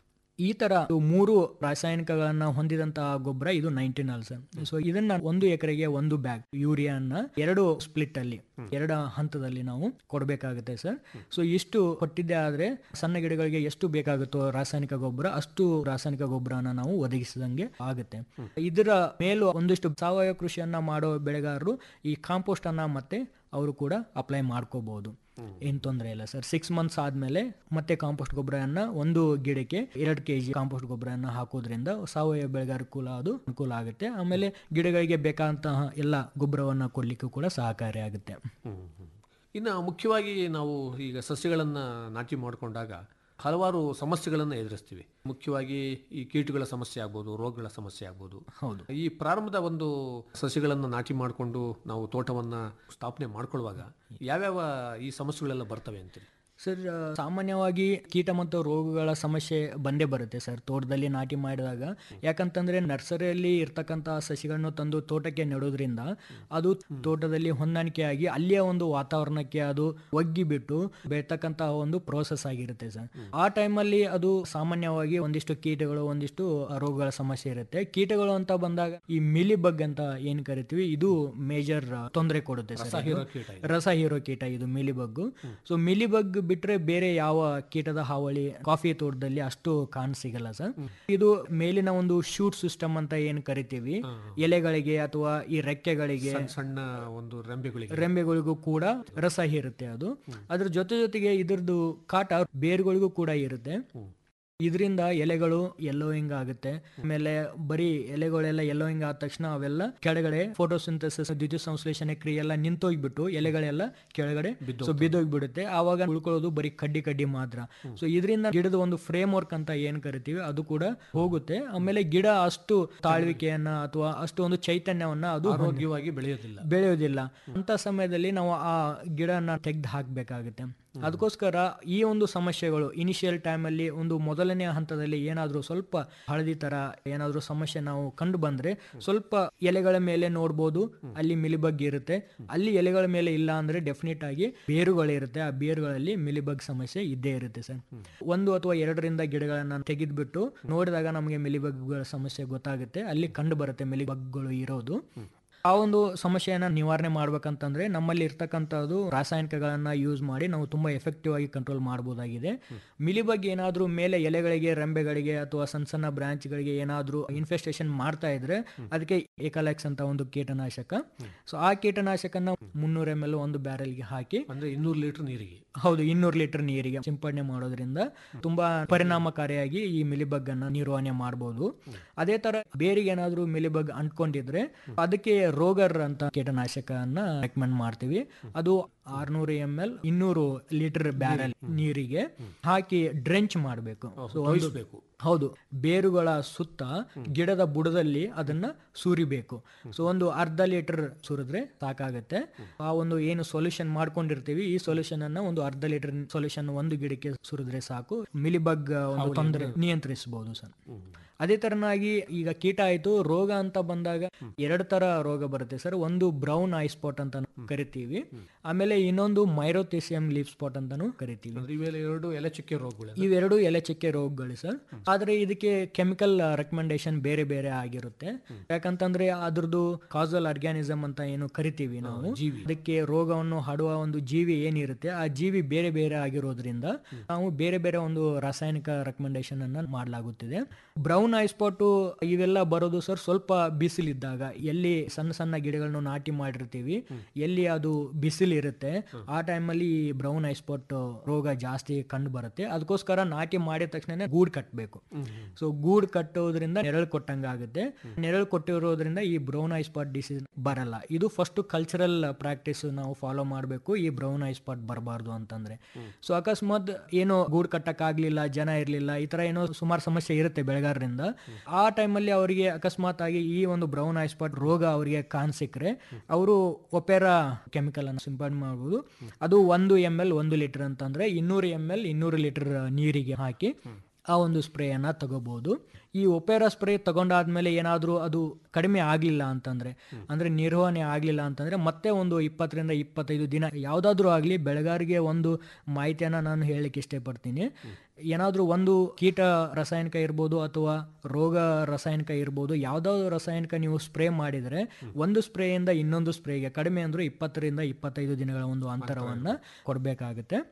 ಈ ತರ ಮೂರು ರಾಸಾಯನಿಕಗಳನ್ನ ಹೊಂದಿದಂತಹ ಗೊಬ್ಬರ ಇದು ನೈಂಟಿನಾಲ್ ಸರ್ ಸೊ ಇದನ್ನ ಒಂದು ಎಕರೆಗೆ ಒಂದು ಬ್ಯಾಗ್ ಯೂರಿಯಾನ ಎರಡು ಸ್ಪ್ಲಿಟ್ ಅಲ್ಲಿ ಎರಡು ಹಂತದಲ್ಲಿ ನಾವು ಕೊಡಬೇಕಾಗುತ್ತೆ ಸರ್ ಸೊ ಇಷ್ಟು ಕೊಟ್ಟಿದ್ದೆ ಆದ್ರೆ ಸಣ್ಣ ಗಿಡಗಳಿಗೆ ಎಷ್ಟು ಬೇಕಾಗುತ್ತೋ ರಾಸಾಯನಿಕ ಗೊಬ್ಬರ ಅಷ್ಟು ರಾಸಾಯನಿಕ ಗೊಬ್ಬರನ ನಾವು ಒದಗಿಸಿದಂಗೆ ಆಗುತ್ತೆ ಇದರ ಮೇಲೂ ಒಂದಿಷ್ಟು ಸಾವಯವ ಕೃಷಿಯನ್ನ ಮಾಡೋ ಬೆಳೆಗಾರರು ಈ ಕಾಂಪೋಸ್ಟ್ ಅನ್ನ ಮತ್ತೆ ಅವರು ಕೂಡ ಅಪ್ಲೈ ಮಾಡ್ಕೋಬಹುದು ಏನ್ ತೊಂದರೆ ಇಲ್ಲ ಸರ್ ಸಿಕ್ಸ್ ಮಂತ್ಸ್ ಆದ್ಮೇಲೆ ಮತ್ತೆ ಕಾಂಪೋಸ್ಟ್ ಗೊಬ್ಬರನ್ನ ಒಂದು ಗಿಡಕ್ಕೆ ಎರಡು ಕೆ ಜಿ ಕಾಂಪೋಸ್ಟ್ ಗೊಬ್ಬರನ್ನ ಹಾಕೋದ್ರಿಂದ ಸಾವಯವ ಬೆಳೆಗಾರಕ್ಕೂಲ ಅದು ಅನುಕೂಲ ಆಗುತ್ತೆ ಆಮೇಲೆ ಗಿಡಗಳಿಗೆ ಬೇಕಾದಂತಹ ಎಲ್ಲ ಗೊಬ್ಬರವನ್ನ ಕೊಡ್ಲಿಕ್ಕೂ ಕೂಡ ಸಹಕಾರಿಯಾಗುತ್ತೆ ಇನ್ನು ಮುಖ್ಯವಾಗಿ ನಾವು ಈಗ ಸಸ್ಯಗಳನ್ನು ನಾಟಿ ಮಾಡಿಕೊಂಡಾಗ ಹಲವಾರು ಸಮಸ್ಯೆಗಳನ್ನು ಎದುರಿಸ್ತೀವಿ ಮುಖ್ಯವಾಗಿ ಈ ಕೀಟಗಳ ಸಮಸ್ಯೆ ಆಗ್ಬೋದು ರೋಗಗಳ ಸಮಸ್ಯೆ ಆಗ್ಬೋದು ಹೌದು ಈ ಪ್ರಾರಂಭದ ಒಂದು ಸಸ್ಯಗಳನ್ನು ನಾಟಿ ಮಾಡಿಕೊಂಡು ನಾವು ತೋಟವನ್ನು ಸ್ಥಾಪನೆ ಮಾಡ್ಕೊಳ್ಳುವಾಗ ಯಾವ್ಯಾವ ಈ ಸಮಸ್ಯೆಗಳೆಲ್ಲ ಬರ್ತವೆ ಅಂತೀರಿ ಸರ್ ಆ, ಸಾಮಾನ್ಯವಾಗಿ ಕೀಟ ಮತ್ತು ರೋಗಗಳ ಸಮಸ್ಯೆ ಬಂದೇ ಬರುತ್ತೆ ಸರ್ ತೋಟದಲ್ಲಿ ನಾಟಿ ಮಾಡಿದಾಗ ಯಾಕಂತಂದ್ರೆ ನರ್ಸರಿಯಲ್ಲಿ ಇರ್ತಕ್ಕಂಥ ಸಸಿಗಳನ್ನು ತಂದು ತೋಟಕ್ಕೆ ನೆಡೋದ್ರಿಂದ ಅದು ತೋಟದಲ್ಲಿ ಹೊಂದಾಣಿಕೆಯಾಗಿ ಅಲ್ಲಿಯ ಒಂದು ವಾತಾವರಣಕ್ಕೆ ಅದು ಒಗ್ಗಿ ಬಿಟ್ಟು ಬೆಳ್ತಕ್ಕಂಥ ಒಂದು ಪ್ರೋಸೆಸ್ ಆಗಿರುತ್ತೆ ಸರ್ ಆ ಟೈಮಲ್ಲಿ ಅದು ಸಾಮಾನ್ಯವಾಗಿ ಒಂದಿಷ್ಟು ಕೀಟಗಳು ಒಂದಿಷ್ಟು ರೋಗಗಳ ಸಮಸ್ಯೆ ಇರುತ್ತೆ ಕೀಟಗಳು ಅಂತ ಬಂದಾಗ ಈ ಮಿಲಿ ಬಗ್ ಅಂತ ಏನ್ ಕರಿತೀವಿ ಇದು ಮೇಜರ್ ತೊಂದರೆ ಕೊಡುತ್ತೆ ಸರ್ ರಸ ಇದು. ಹೀರೋ ಕೀಟ ಇದು. ರಸ ಹೀರೋ ಕೀಟ ಇದು ಮಿಲಿಬಗ್ ಸೊ ಮಿಲಿಬಗ್ ಬಿಟ್ರೆ ಬೇರೆ ಯಾವ ಕೀಟದ ಹಾವಳಿ ಕಾಫಿ ತೋಟದಲ್ಲಿ ಅಷ್ಟು ಕಾಣ ಸಿಗಲ್ಲ ಸರ್ ಇದು ಮೇಲಿನ ಒಂದು ಶೂಟ್ ಸಿಸ್ಟಮ್ ಅಂತ ಏನ್ ಕರಿತೀವಿ ಎಲೆಗಳಿಗೆ ಅಥವಾ ಈ ರೆಕ್ಕೆಗಳಿಗೆ ಸಣ್ಣ ಸಣ್ಣ ಒಂದು ರೆಂಬೆಗಳಿಗೆ ರೆಂಬೆಗಳಿಗೂ ಕೂಡ ರಸ ಹೀರುತ್ತೆ ಅದು ಅದ್ರ ಜೊತೆ ಜೊತೆಗೆ ಇದ್ರದ್ದು ಕಾಟ ಬೇರುಗಳಿಗೂ ಕೂಡ ಇರುತ್ತೆ ಇದರಿಂದ ಎಲೆಗಳು ಯೆಲ್ಲೋಯಿಂಗ್ ಆಗುತ್ತೆ ಆಮೇಲೆ ಬರೀ ಎಲೆಗಳೆಲ್ಲ ಯೆಲ್ಲೋಯಿಂಗ್ ಆದ ತಕ್ಷಣ ಅವೆಲ್ಲ ಕೆಳಗಡೆ ಫೋಟೋಸಿಂಥಸಿಸ್ ದ್ಯುತಿ ಸಂಶ್ಲೇಷಣೆ ಕ್ರಿಯೆ ಎಲ್ಲ ನಿಂತೋಗ್ಬಿಟ್ಟು ಎಲೆಗಳೆಲ್ಲ ಕೆಳಗಡೆ ಸೊ ಬಿದ್ದೋಗ್ಬಿಡುತ್ತೆ ಆವಾಗ ಉಳ್ಕೊಳ್ಳೋದು ಬರೀ ಕಡ್ಡಿ ಕಡ್ಡಿ ಮಾತ್ರ ಸೊ ಇದರಿಂದ ಗಿಡದ ಒಂದು ಫ್ರೇಮ್ ವರ್ಕ್ ಅಂತ ಏನ್ ಕರಿತೀವಿ ಅದು ಕೂಡ ಹೋಗುತ್ತೆ ಆಮೇಲೆ ಗಿಡ ಅಷ್ಟು ತಾಳ್ವಿಕೆಯನ್ನ ಅಥವಾ ಅಷ್ಟು ಒಂದು ಚೈತನ್ಯವನ್ನ ಅದು ಹೊಂದಿ- ಆರೋಗ್ಯವಾಗಿ ಬೆಳೆಯೋದಿಲ್ಲ ಬೆಳೆಯೋದಿಲ್ಲ ಅಂತ ಸಮಯದಲ್ಲಿ ನಾವು ಆ ಗಿಡನ ತೆಗೆದು ಹಾಕಬೇಕಾಗುತ್ತೆ ಅದಕ್ಕೋಸ್ಕರ ಈ ಒಂದು ಸಮಸ್ಯೆಗಳು ಇನಿಷಿಯಲ್ ಟೈಮಲ್ಲಿ ಒಂದು ಮೊದಲನೇ ಹಂತದಲ್ಲಿ ಏನಾದರೂ ಸ್ವಲ್ಪ ಹಳದಿ ತರ ಏನಾದರೂ ಸಮಸ್ಯೆ ನಾವು ಕಂಡು ಬಂದ್ರೆ ಸ್ವಲ್ಪ ಎಲೆಗಳ ಮೇಲೆ ನೋಡ್ಬೋದು ಅಲ್ಲಿ ಮಿಲಿಬಗ್ ಇರುತ್ತೆ ಅಲ್ಲಿ ಎಲೆಗಳ ಮೇಲೆ ಇಲ್ಲ ಅಂದ್ರೆ ಡೆಫಿನೆಟ್ ಆಗಿ ಬೇರುಗಳಿರುತ್ತೆ ಆ ಬೇರುಗಳಲ್ಲಿ ಮಿಲಿಬಗ್ ಸಮಸ್ಯೆ ಇದ್ದೇ ಇರುತ್ತೆ ಸರ್ ಒಂದು ಅಥವಾ ಎರಡರಿಂದ ಗಿಡಗಳನ್ನ ತೆಗೆದ್ಬಿಟ್ಟು ನೋಡಿದಾಗ ನಮಗೆ ಮಿಲಿಬಗ್ಗಳ ಸಮಸ್ಯೆ ಗೊತ್ತಾಗುತ್ತೆ ಅಲ್ಲಿ ಕಂಡು ಬರುತ್ತೆ ಮಿಲಿಬಗ್ಗಳು ಇರೋದು ಆ ಒಂದು ಸಮಸ್ಯೆಯನ್ನ ನಿವಾರಣೆ ಮಾಡ್ಬೇಕಂತಂದ್ರೆ ನಮ್ಮಲ್ಲಿ ಇರ್ತಕ್ಕಂಥದ್ದು ರಾಸಾಯನಿಕಗಳನ್ನ ಯೂಸ್ ಮಾಡಿ ನಾವು ತುಂಬಾ ಎಫೆಕ್ಟಿವ್ ಆಗಿ ಕಂಟ್ರೋಲ್ ಮಾಡಬಹುದಾಗಿದೆ ಮಿಲಿಬಗ್ ಏನಾದ್ರೂ ಮೇಲೆ ಎಲೆಗಳಿಗೆ ರೆಂಬೆಗಳಿಗೆ ಅಥವಾ ಸಣ್ಣ ಸಣ್ಣ ಬ್ರಾಂಚ್ಗಳಿಗೆ ಏನಾದ್ರೂ ಇನ್ಫೆಸ್ಟೇಷನ್ ಮಾಡ್ತಾ ಇದ್ರೆ ಅದಕ್ಕೆ ಏಕಲಾಕ್ಸ್ ಅಂತ ಒಂದು ಕೀಟನಾಶಕ ಸೊ ಆ ಕೀಟನಾಶಕನ ಮುನ್ನೂರ ಎಮ್ ಎಲ್ ಒಂದು ಬ್ಯಾರೆಲ್ಗೆ ಹಾಕಿ ಅಂದ್ರೆ ಇನ್ನೂರು ಲೀಟರ್ ನೀರಿಗೆ ಹೌದು ಇನ್ನೂರು ಲೀಟರ್ ನೀರಿಗೆ ಸಿಂಪಡಣೆ ಮಾಡೋದ್ರಿಂದ ತುಂಬಾ ಪರಿಣಾಮಕಾರಿಯಾಗಿ ಈ ಮಿಲಿಬಗ್ ಅನ್ನ ನಿರ್ವಹಣೆ ಮಾಡಬಹುದು ಅದೇ ತರ ಬೇರಿಗೆ ಏನಾದ್ರೂ ಮಿಲಿಬಗ್ ಅಂಟ್ಕೊಂಡಿದ್ರೆ ಅದಕ್ಕೆ ರೋಗರ್ ಅಂತ ಕೀಟನಾಶಕನ ರೆಕಮೆಂಡ್ ಮಾಡ್ತೀವಿ ಅದು ಆರ್ನೂರು ಎಮ್ ಎಲ್ ಇನ್ನೂರು ಲೀಟರ್ ಬ್ಯಾರಲ್ ನೀರಿಗೆ ಹಾಕಿ ಡ್ರೆಂಚ್ ಮಾಡಬೇಕು ಸೊ ತೋಯಿಸ್ಬೇಕು. ಹೌದು ಬೇರುಗಳ ಸುತ್ತ ಗಿಡದ ಬುಡದಲ್ಲಿ ಅದನ್ನ ಸುರಿಬೇಕು ಸೊ ಒಂದು ಅರ್ಧ ಲೀಟರ್ ಸುರಿದ್ರೆ ಸಾಕಾಗತ್ತೆ ಆ ಒಂದು ಏನು ಸೊಲ್ಯೂಷನ್ ಮಾಡ್ಕೊಂಡಿರ್ತೀವಿ ಈ ಸೊಲ್ಯೂಷನ್ ಅನ್ನ ಒಂದು ಅರ್ಧ ಲೀಟರ್ ಸೊಲ್ಯೂಷನ್ ಒಂದು ಗಿಡಕ್ಕೆ ಸುರಿದ್ರೆ ಸಾಕು ಮಿಲಿಬಗ್ ಒಂದು ತೊಂದರೆ ನಿಯಂತ್ರಿಸಬಹುದು ಸರ್ ಅದೇ ತರನಾಗಿ ಈಗ ಕೀಟ ಆಯ್ತು ರೋಗ ಅಂತ ಬಂದಾಗ ಎರಡು ತರ ರೋಗ ಬರುತ್ತೆ ಸರ್ ಒಂದು ಬ್ರೌನ್ ಐ ಸ್ಪಾಟ್ ಅಂತ ಕರಿತೀವಿ ಆಮೇಲೆ ಇನ್ನೊಂದು ಮೈರೋಥಿಸಿಯಂ ಲೀಫ್ ಸ್ಪಾಟ್ ಅಂತಾನು ಕರಿತೀವಿ ಅಂದ್ರೆ ಇವೆಲ್ಲ ಎರಡು ಎಲೆ ಚುಕ್ಕೆ ರೋಗಗಳು ಇವೆರಡು ಎಲೆ ಚಕ್ಕೆ ರೋಗಗಳು ಸರ್ ಆದ್ರೆ ಇದಕ್ಕೆ ಕೆಮಿಕಲ್ ರೆಕಮೆಂಡೇಶನ್ ಬೇರೆ ಬೇರೆ ಆಗಿರುತ್ತೆ ಯಾಕಂತಂದ್ರೆ ಅದ್ರದ್ದು ಕಾಸಲ್ ಆರ್ಗ್ಯಾನಿಸಮ್ ಅಂತ ಏನು ಕರಿತೀವಿ ನಾವು ಅದಕ್ಕೆ ರೋಗವನ್ನು ಹಡುವ ಒಂದು ಜೀವಿ ಏನಿರುತ್ತೆ ಆ ಜೀವಿ ಬೇರೆ ಬೇರೆ ಆಗಿರೋದ್ರಿಂದ ನಾವು ಬೇರೆ ಬೇರೆ ಒಂದು ರಾಸಾಯನಿಕ ರೆಕಮೆಂಡೇಶನ್ ಅನ್ನ ಮಾಡಲಾಗುತ್ತಿದೆ ಬ್ರೌನ್ ಐಸ್ಪಾಟ್ ಇವೆಲ್ಲ ಬರೋದು ಸರ್ ಸ್ವಲ್ಪ ಬಿಸಿಲಿದ್ದಾಗ ಎಲ್ಲಿ ಸಣ್ಣ ಸಣ್ಣ ಗಿಡಗಳನ್ನು ನಾಟಿ ಮಾಡಿರ್ತೀವಿ ಎಲ್ಲಿ ಅದು ಬಿಸಿಲಿರುತ್ತೆ ಆ ಟೈಮಲ್ಲಿ ಈ ಬ್ರೌನ್ ಐಸ್ಪಾಟ್ ರೋಗ ಜಾಸ್ತಿ ಕಂಡು ಬರುತ್ತೆ ಅದಕ್ಕೋಸ್ಕರ ನಾಟಿ ಮಾಡಿದ ತಕ್ಷಣ ಗೂಡ್ ಕಟ್ಟಬೇಕು ಸೊ ಗೂಡ್ ಕಟ್ಟೋದ್ರಿಂದ ನೆರಳು ಕೊಟ್ಟಂಗ ಆಗುತ್ತೆ ನೆರಳು ಕೊಟ್ಟಿರೋದ್ರಿಂದ ಈ ಬ್ರೌನ್ ಐ ಸ್ಪಾಟ್ ಡಿಸೀಸ್ ಬರಲ್ಲ ಇದು ಫಸ್ಟ್ ಕಲ್ಚರಲ್ ಪ್ರಾಕ್ಟೀಸ್ ನಾವು ಫಾಲೋ ಮಾಡಬೇಕು ಈ ಬ್ರೌನ್ ಐ ಸ್ಪಾಟ್ ಬರಬಾರ್ದು ಅಂತಂದ್ರೆ ಸೊ ಅಕಸ್ಮಾತ್ ಏನೋ ಗೂಡ್ ಕಟ್ಟಕ್ ಆಗ್ಲಿಲ್ಲ ಜನ ಇರ್ಲಿಲ್ಲ ಈ ತರ ಏನೋ ಸುಮಾರು ಸಮಸ್ಯೆ ಇರುತ್ತೆ ಬೆಳೆಗಾರರಿಂದ ಆ ಟೈಮಲ್ಲಿ ಅವರಿಗೆ ಅಕಸ್ಮಾತ್ ಆಗಿ ಈ ಒಂದು ಬ್ರೌನ್ ಐ ಸ್ಪಾಟ್ ರೋಗ ಅವರಿಗೆ ಕಾಣಿಸಿಕ್ರೆ ಅವರು ಒಪೆರಾ ಕೆಮಿಕಲ್ ಅನ್ನು ಸಿಂಪಡಣೆ ಮಾಡಬಹುದು ಅದು ಒಂದು ಎಮ್ ಎಲ್ ಒಂದು ಲೀಟರ್ ಅಂತಂದ್ರೆ ಇನ್ನೂರು ಎಮ್ ಎಲ್ ಇನ್ನೂರು ಲೀಟರ್ ನೀರಿಗೆ ಹಾಕಿ ಆ ಒಂದು ಸ್ಪ್ರೇಯನ್ನ ತಗೋಬಹುದು ಈ ಒಪೆರಾ ಸ್ಪ್ರೇ ತಗೊಂಡಾದ್ಮೇಲೆ ಏನಾದರೂ ಅದು ಕಡಿಮೆ ಆಗಲಿಲ್ಲ ಅಂತಂದ್ರೆ ಅಂದ್ರೆ ನಿರ್ವಹಣೆ ಆಗಲಿಲ್ಲ ಅಂತಂದ್ರೆ ಮತ್ತೆ ಒಂದು ಇಪ್ಪತ್ತರಿಂದ ಇಪ್ಪತ್ತೈದು ದಿನ ಯಾವುದಾದ್ರೂ ಆಗಲಿ ಬೆಳೆಗಾರಿಗೆ ಒಂದು ಮಾಹಿತಿಯನ್ನ ನಾನು ಹೇಳಲಿಕ್ಕೆ ಇಷ್ಟಪಡ್ತೀನಿ ಏನಾದರೂ ಒಂದು ಕೀಟ ರಾಸಾಯನಿಕ ಇರ್ಬೋದು ಅಥವಾ ರೋಗ ರಾಸಾಯನಿಕ ಇರ್ಬೋದು ಯಾವುದಾದ್ರು ರಾಸಾಯನಿಕ ನೀವು ಸ್ಪ್ರೇ ಮಾಡಿದರೆ ಒಂದು ಸ್ಪ್ರೇಯಿಂದ ಇನ್ನೊಂದು ಸ್ಪ್ರೇಗೆ ಕಡಿಮೆ ಅಂದರೂ ಇಪ್ಪತ್ತರಿಂದ ಇಪ್ಪತ್ತೈದು ದಿನಗಳ ಒಂದು ಅಂತರವನ್ನು ಕೊಡಬೇಕಾಗುತ್ತೆ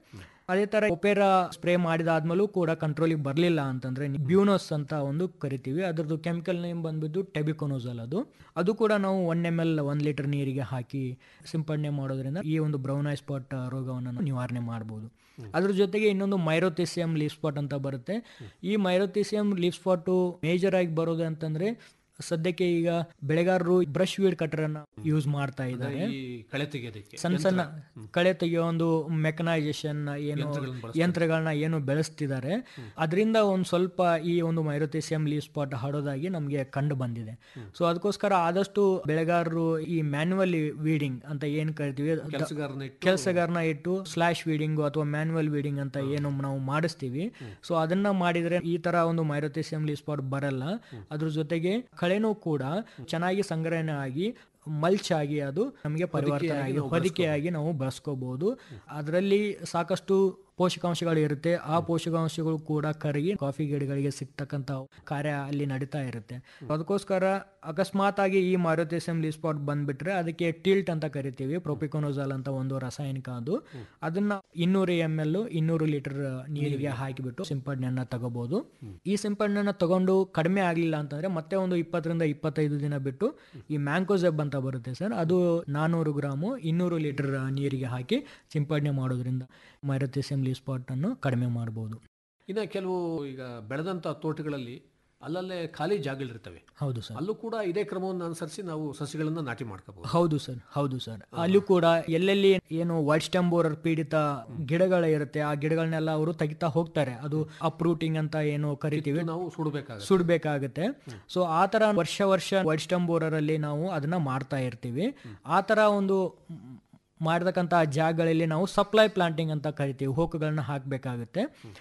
ಅದೇ ತರ ಒಪೇರಾ ಸ್ಪ್ರೇ ಮಾಡಿದಾದ್ಮೇಲೂ ಕೂಡ ಕಂಟ್ರೋಲಿಗೆ ಬರಲಿಲ್ಲ ಅಂತಂದ್ರೆ ಬ್ಯೂನೋಸ್ ಅಂತ ಒಂದು ಕರಿತೀವಿ ಅದ್ರದ್ದು ಕೆಮಿಕಲ್ ನೇಮ್ ಬಂದ್ಬಿಟ್ಟು ಟೆಬಿಕೊನೋಸಲ್ ಅದು ಅದು ಕೂಡ ನಾವು one M L one litre ನೀರಿಗೆ ಹಾಕಿ ಸಿಂಪಡಣೆ ಮಾಡೋದ್ರಿಂದ ಈ ಒಂದು ಬ್ರೌನ್ ಐ ಸ್ಪಾಟ್ ರೋಗವನ್ನು ನಾವು ನಿವಾರಣೆ ಮಾಡ್ಬೋದು ಅದ್ರ ಜೊತೆಗೆ ಇನ್ನೊಂದು ಮೈರೋಥಿಸಿಯಂ ಲೀಫ್ ಸ್ಪಾಟ್ ಅಂತ ಬರುತ್ತೆ ಈ ಮೈರೋಥಿಸಿಯಂ ಲೀಫ್ ಸ್ಪಾಟ್ ಮೇಜರ್ ಆಗಿ ಬರೋದು ಅಂತಂದ್ರೆ ಸದ್ಯಕ್ಕೆ ಈಗ ಬೆಳೆಗಾರರು ಬ್ರಷ್ ವೀಡ್ ಕಟರ್ ಅನ್ನ ಯೂಸ್ ಮಾಡ್ತಾ ಇದ್ದಾರೆ ಈ ಕಳೆ ತೆಗೆಯೋದಕ್ಕೆ ಸಣ್ಣ ಸಣ್ಣ ಕಳೆ ತೆಗೆಯೋ ಒಂದು ಮೆಕನೈಸೇಷನ್ ಏನು ಯಂತ್ರಗಳನ್ನ ಬಳಸ್ತಾರೆ. ಯಂತ್ರಗಳನ್ನ ಏನು ಬೆಳೆಸ್ತಿದ್ದಾರೆ ಅದರಿಂದ ಒಂದು ಸ್ವಲ್ಪ ಈ ಒಂದು ಮೈರೋಥಿಸಿಯಂ ಲೀವ್ ಸ್ಪಾಟ್ ಹರಡೋದಾಗಿ ನಮಗೆ ಕಂಡು ಬಂದಿದೆ ಸೊ ಅದಕ್ಕೋಸ್ಕರ ಆದಷ್ಟು ಬೆಳೆಗಾರರು ಈ ಮ್ಯಾನ್ಯುವಲ್ ವೀಡಿಂಗ್ ಅಂತ ಏನ್ ಕರಿತೀವಿ ಅದ್- ಕೆಲ್ಸಗಾರನ ಇಟ್ಟು- ಕೆಲ್ಸಗಾರನ ಇಟ್ಟು ಸ್ಲಾಶ್ ವೀಡಿಂಗ್ ಅಥವಾ ಮ್ಯಾನ್ಯುವಲ್ ವೀಡಿಂಗ್ ಅಂತ ಏನು ನಾವು ಮಾಡಿಸ್ತೀವಿ ಸೊ ಅದನ್ನ ಮಾಡಿದ್ರೆ ಈ ತರ ಒಂದು ಮೈರೋಥಿಸಿಯಂ ಲೀವ್ ಸ್ಪಾಟ್ ಬರಲ್ಲ ಅದ್ರ ಜೊತೆಗೆ ಕಳೆನೂ ಕೂಡ ಚೆನ್ನಾಗಿ ಸಂಗ್ರಹಣೆ ಆಗಿ ಮಲ್ಚ್ ಆಗಿ ಅದು ನಮಗೆ ಪರಿವರ್ತನೆ ಆಗಿ ನಾವು ಹೊದಿಕೆಯಾಗಿ ನಾವು ಬಳಸ್ಕೋಬಹುದು ಅದರಲ್ಲಿ ಸಾಕಷ್ಟು ಪೋಷಕಾಂಶಗಳು ಇರುತ್ತೆ ಆ ಪೋಷಕಾಂಶಗಳು ಕೂಡ ಕರಗಿ ಕಾಫಿ ಗಿಡಗಳಿಗೆ ಸಿಗ್ತಕ್ಕಂತ ಕಾರ್ಯ ಅಲ್ಲಿ ನಡೀತಾ ಇರುತ್ತೆ ಅದಕ್ಕೋಸ್ಕರ ಅಕಸ್ಮಾತ್ ಆಗಿ ಈ ಮಾರುತಿಸಮ್ ಸ್ಪಾಟ್ ಬಂದ್ಬಿಟ್ರೆ ಅದಕ್ಕೆ ಟಿಲ್ಟ್ ಅಂತ ಕರಿತೀವಿ ಪ್ರೊಪಿಕೊನೋಜಾಲ್ ಅಂತ ಒಂದು ರಾಸಾಯನಿಕ ಅದು ಅದನ್ನ ಇನ್ನೂರು ಎಮ್ ಎಲ್ ಇನ್ನೂರು ಲೀಟರ್ ನೀರಿಗೆ ಹಾಕಿಬಿಟ್ಟು ಸಿಂಪಡಣೆಯನ್ನ ತಗೋಬಹುದು ಈ ಸಿಂಪಡಣೆಯನ್ನ ತಗೊಂಡು ಕಡಿಮೆ ಆಗ್ಲಿಲ್ಲ ಅಂತಂದ್ರೆ ಮತ್ತೆ ಒಂದು ಇಪ್ಪತ್ತರಿಂದ ಇಪ್ಪತ್ತೈದು ದಿನ ಬಿಟ್ಟು ಈ ಮ್ಯಾಂಕೋಸೆಬ್ ಅಂತ ಬರುತ್ತೆ ಸರ್ ಅದು ನಾನೂರು ಗ್ರಾಮು ಇನ್ನೂರು ಲೀಟರ್ ನೀರಿಗೆ ಹಾಕಿ ಸಿಂಪಡಣೆ ಮಾಡೋದ್ರಿಂದ ಮೈರಥಿಸಿಯಂ ಲೀವ್ ಸ್ಪಾಟ್ ಅನ್ನು ಕಡಿಮೆ ಮಾಡಬಹುದು ಇನ್ನು ಕೆಲವು ಈಗ ಬೆಳೆದಂಥ ತೋಟಗಳಲ್ಲಿ ಅಲ್ಲಲ್ಲೇ ಖಾಲಿ ಜಾಗಗಳಿರ್ತವೆ ಹೌದು ಸರ್ ಅಲ್ಲೂ ಕೂಡ ಇದೇ ಕ್ರಮವನ್ನು ಅನುಸರಿಸಿ ನಾವು ಸಸಿಗಳನ್ನು ನಾಟಿ ಮಾಡ್ಕೋಬಹುದು ಹೌದು ಸರ್ ಹೌದು ಸರ್ ಅಲ್ಲೂ ಕೂಡ ಎಲ್ಲೆಲ್ಲಿ ಏನು ವೈಟ್ ಸ್ಟೆಮ್ ಬೋರರ್ ಪೀಡಿತ ಗಿಡಗಳು ಇರುತ್ತೆ ಆ ಗಿಡಗಳನ್ನೆಲ್ಲ ಅವರು ತೆಗಿತಾ ಹೋಗ್ತಾರೆ ಅದು ಅಪ್ರೂಟಿಂಗ್ ಅಂತ ಏನು ಕರಿತೀವಿ ನಾವು ಸುಡಬೇಕಾಗುತ್ತೆ ಸುಡಬೇಕಾಗುತ್ತೆ ಸೊ ಆ ತರ ವರ್ಷ ವರ್ಷ ವೈಟ್ ಸ್ಟೆಮ್ ಬೋರರ್ ಅಲ್ಲಿ ನಾವು ಅದನ್ನ ಮಾಡ್ತಾ ಇರ್ತೀವಿ ಆ ತರ ಒಂದು ಮ್, ಮಾಡ್ತಕ್ಕಂಥ ಜಾಗಗಳಲ್ಲಿ ನಾವು ಸಪ್ಲೈ ಪ್ಲಾಂಟಿಂಗ್ ಅಂತ ಕರಿತೀವಿ ಹೋಕುಗಳನ್ನ ಹಾಕಬೇಕಾಗುತ್ತೆ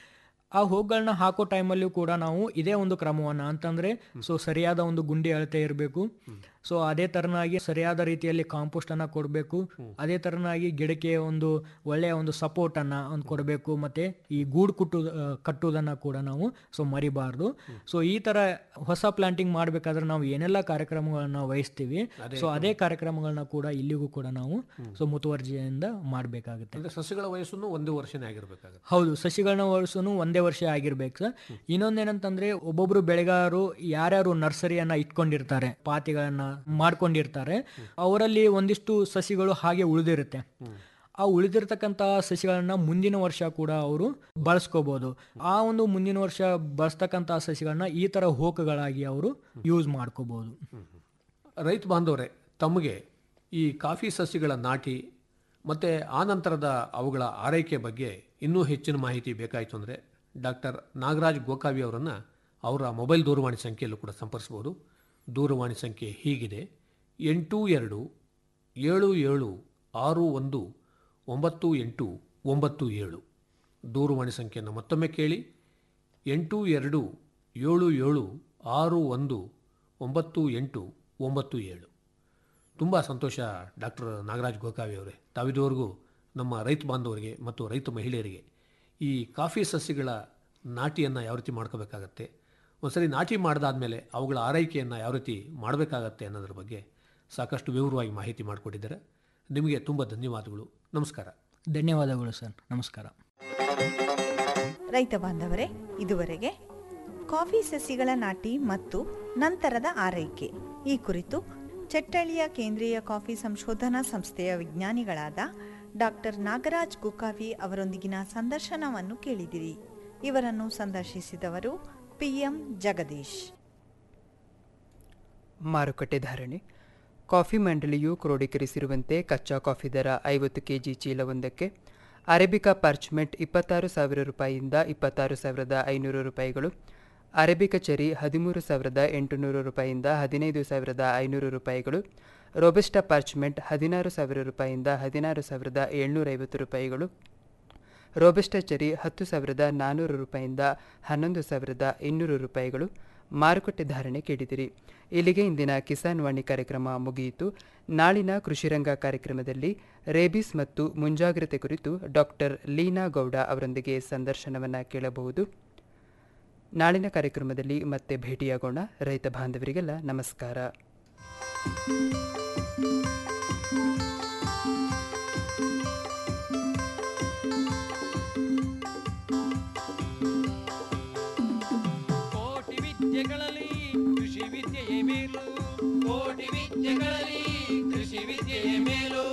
ಆ ಹೋಗ್ಗಳನ್ನ ಹಾಕೋ ಟೈಮಲ್ಲಿಯೂ ಕೂಡ ನಾವು ಇದೇ ಒಂದು ಕ್ರಮವನ್ನ ಅಂತಂದ್ರೆ ಸೊ ಸರಿಯಾದ ಒಂದು ಗುಂಡಿ ಅಳತೆ ಇರಬೇಕು ಸೊ ಅದೇ ತರನಾಗಿ ಸರಿಯಾದ ರೀತಿಯಲ್ಲಿ ಕಾಂಪೋಸ್ಟ್ ಅನ್ನ ಕೊಡಬೇಕು ಅದೇ ತರನಾಗಿ ಗಿಡಕ್ಕೆ ಒಂದು ಒಳ್ಳೆಯ ಒಂದು ಸಪೋರ್ಟ್ ಅನ್ನ ಒಂದು ಕೊಡಬೇಕು ಮತ್ತೆ ಈ ಗೂಡು ಕುಟ್ಟು ಆ, ಕಟ್ಟುವುದನ್ನ ಕೂಡ ನಾವು ಸೊ ಮರಿಬಾರ್ದು ಸೊ ಈ ತರ ಹೊಸ ಪ್ಲಾಂಟಿಂಗ್ ಮಾಡ್ಬೇಕಾದ್ರೆ ನಾವು ಏನೆಲ್ಲ ಕಾರ್ಯಕ್ರಮಗಳನ್ನ ವಹಿಸ್ತೀವಿ ಸೊ ಅದೇ ಕಾರ್ಯಕ್ರಮಗಳನ್ನ ಕೂಡ ಇಲ್ಲಿಗೂ ಕೂಡ ನಾವು ಸೊ ಮುತುವರ್ಜಿಯಿಂದ ಮಾಡಬೇಕಾಗುತ್ತೆ ಅಂದ್ರೆ ಸಸಿಗಳ ವಯಸ್ಸನ್ನು ಒಂದೇ ವರ್ಷನೇ ಆಗಿರ್ಬೇಕಾಗುತ್ತೆ ಹೌದು ಸಸಿಗಳನ್ನ ವರ್ಷನು ಒಂದೇ ವರ್ಷ ಆಗಿರ್ಬೇಕು ಸರ್ ಇನ್ನೊಂದೇನಂತಂದ್ರೆ ಒಬ್ಬೊಬ್ರು ಬೆಳೆಗಾರರು ಯಾರ್ಯಾರು ನರ್ಸರಿಯನ್ನ ಇಟ್ಕೊಂಡಿರ್ತಾರೆ ಪಾತಿಗಳನ್ನ ಮಾಡ್ಕೊಂಡಿರ್ತಾರೆ ಅವರಲ್ಲಿ ಒಂದಿಷ್ಟು ಸಸಿಗಳು ಹಾಗೆ ಉಳಿದಿರುತ್ತೆ ಆ ಉಳಿದಿರ್ತಕ್ಕಂಥ ಸಸಿಗಳನ್ನ ಮುಂದಿನ ವರ್ಷ ಕೂಡ ಅವರು ಬಳಸ್ಕೋಬಹುದು ಆ ಒಂದು ಮುಂದಿನ ವರ್ಷ ಬಳಸ್ತಕ್ಕಂಥ ಸಸಿಗಳನ್ನ ಈ ತರ ಹೋಕಗಳಾಗಿ ಅವರು ಯೂಸ್ ಮಾಡ್ಕೋಬಹುದು ರೈತ ಬಾಂಧವರೇ ತಮಗೆ ಈ ಕಾಫಿ ಸಸಿಗಳ ನಾಟಿ ಮತ್ತು ಆ ನಂತರದ ಅವುಗಳ ಆರೈಕೆ ಬಗ್ಗೆ ಇನ್ನೂ ಹೆಚ್ಚಿನ ಮಾಹಿತಿ ಬೇಕಾಯಿತು ಅಂದರೆ ಡಾಕ್ಟರ್ ನಾಗರಾಜ್ ಗೋಕಾವಿ ಅವರನ್ನು ಅವರ ಮೊಬೈಲ್ ದೂರವಾಣಿ ಸಂಖ್ಯೆಯಲ್ಲೂ ಕೂಡ ಸಂಪರ್ಸ್ಬೋದು ದೂರವಾಣಿ ಸಂಖ್ಯೆ ಹೀಗಿದೆ ಎಂಟು ಎರಡು ಏಳು ಏಳು ಆರು ಒಂದು ಒಂಬತ್ತು ಎಂಟು ಒಂಬತ್ತು ಏಳು ದೂರವಾಣಿ ಸಂಖ್ಯೆಯನ್ನು ಮತ್ತೊಮ್ಮೆ ಕೇಳಿ ಎಂಟು ಎರಡು ಏಳು ಏಳು ಆರು ಒಂದು ಒಂಬತ್ತು ಎಂಟು ಒಂಬತ್ತು ಏಳು ತುಂಬ ಸಂತೋಷ ಡಾಕ್ಟರ್ ನಾಗರಾಜ್ ಗೋಕಾವಿ ಅವರೇ ತಾವಿದುವರೆಗೂ ನಮ್ಮ ರೈತ ಬಾಂಧವರಿಗೆ ಮತ್ತು ರೈತ ಮಹಿಳೆಯರಿಗೆ ಈ ಕಾಫಿ ಸಸ್ಯಗಳ ನಾಟಿಯನ್ನು ಯಾವ ರೀತಿ ಮಾಡ್ಕೋಬೇಕಾಗತ್ತೆ ಒಂದ್ಸರಿ ನಾಟಿ ಮಾಡಿದಾದ್ಮೇಲೆ ಅವುಗಳ ಆರೈಕೆಯನ್ನು ಯಾವ ರೀತಿ ಮಾಡಬೇಕಾಗತ್ತೆ ಅನ್ನೋದ್ರ ಬಗ್ಗೆ ಸಾಕಷ್ಟು ವಿವರವಾಗಿ ಮಾಹಿತಿ ಮಾಡಿಕೊಟ್ಟಿದ್ದಾರೆ ನಿಮಗೆ ತುಂಬ ಧನ್ಯವಾದಗಳು ನಮಸ್ಕಾರ ಧನ್ಯವಾದಗಳು ಸರ್ ನಮಸ್ಕಾರ ರೈತ ಬಾಂಧವರೇ ಇದುವರೆಗೆ ಕಾಫಿ ಸಸಿಗಳ ನಾಟಿ ಮತ್ತು ನಂತರದ ಆರೈಕೆ ಈ ಕುರಿತು ಚೆಟ್ಟಳ್ಳಿಯ ಕೇಂದ್ರೀಯ ಕಾಫಿ ಸಂಶೋಧನಾ ಸಂಸ್ಥೆಯ ವಿಜ್ಞಾನಿಗಳಾದ ಡಾಕ್ಟರ್ ನಾಗರಾಜ್ ಗುಕಾವಿ ಅವರೊಂದಿಗಿನ ಸಂದರ್ಶನವನ್ನು ಕೇಳಿದಿರಿ ಇವರನ್ನು ಸಂದರ್ಶಿಸಿದವರು ಪಿಎಂ ಜಗದೀಶ್ ಮಾರುಕಟ್ಟೆ ಧಾರಣೆ ಕಾಫಿ ಮಂಡಳಿಯು ಕ್ರೋಢೀಕರಿಸಿರುವಂತೆ ಕಚ್ಚಾ ಕಾಫಿ ದರ ಐವತ್ತು ಕೆಜಿ ಚೀಲವೊಂದಕ್ಕೆ ಅರೇಬಿಕಾ ಪಾರ್ಚ್ಮೆಂಟ್ ಇಪ್ಪತ್ತಾರು ಸಾವಿರ ರೂಪಾಯಿಯಿಂದ ಇಪ್ಪತ್ತಾರು ಸಾವಿರದ ಐನೂರು ರೂಪಾಯಿಗಳು ಅರೇಬಿಕಾ ಚೆರಿ ಹದಿಮೂರು ಸಾವಿರದ ಎಂಟುನೂರು ರೂಪಾಯಿಯಿಂದ ಹದಿನೈದು ಸಾವಿರದ ಐನೂರು ರೂಪಾಯಿಗಳು ರೋಬೆಸ್ಟಾ ಪಾರ್ಚ್ಮೆಂಟ್ ಹದಿನಾರು ಸಾವಿರ ರೂಪಾಯಿಯಿಂದ ಹದಿನಾರು ಸಾವಿರದ ಏಳ್ನೂರೈವತ್ತು ರೂಪಾಯಿಗಳು ರೋಬೆಸ್ಟಾ ಚೆರಿ ಹತ್ತು ಸಾವಿರದ ನಾನ್ನೂರು ರೂಪಾಯಿಯಿಂದ ಹನ್ನೊಂದು ಸಾವಿರದ ಇನ್ನೂರು ರೂಪಾಯಿಗಳು ಮಾರುಕಟ್ಟೆ ಧಾರಣೆ ಕೇಳಿದಿರಿ ಇಲ್ಲಿಗೆ ಇಂದಿನ ಕಿಸಾನ್ ವಾಣಿ ಕಾರ್ಯಕ್ರಮ ಮುಗಿಯಿತು ನಾಳಿನ ಕೃಷಿರಂಗ ಕಾರ್ಯಕ್ರಮದಲ್ಲಿ ರೇಬಿಸ್ ಮತ್ತು ಮುಂಜಾಗ್ರತೆ ಕುರಿತು ಡಾಕ್ಟರ್ ಲೀನಾ ಗೌಡ ಅವರೊಂದಿಗೆ ಸಂದರ್ಶನವನ್ನು ಕೇಳಬಹುದು ನಾಳಿನ ಕಾರ್ಯಕ್ರಮದಲ್ಲಿ ಮತ್ತೆ ಭೇಟಿಯಾಗೋಣ ರೈತ ಬಾಂಧವರಿಗೆಲ್ಲ ನಮಸ್ಕಾರ ಕೋಟಿ ವಿದ್ಯೆಗಳಲ್ಲಿ ಕೃಷಿ ವಿದ್ಯೆಯೇ ಮೇಲು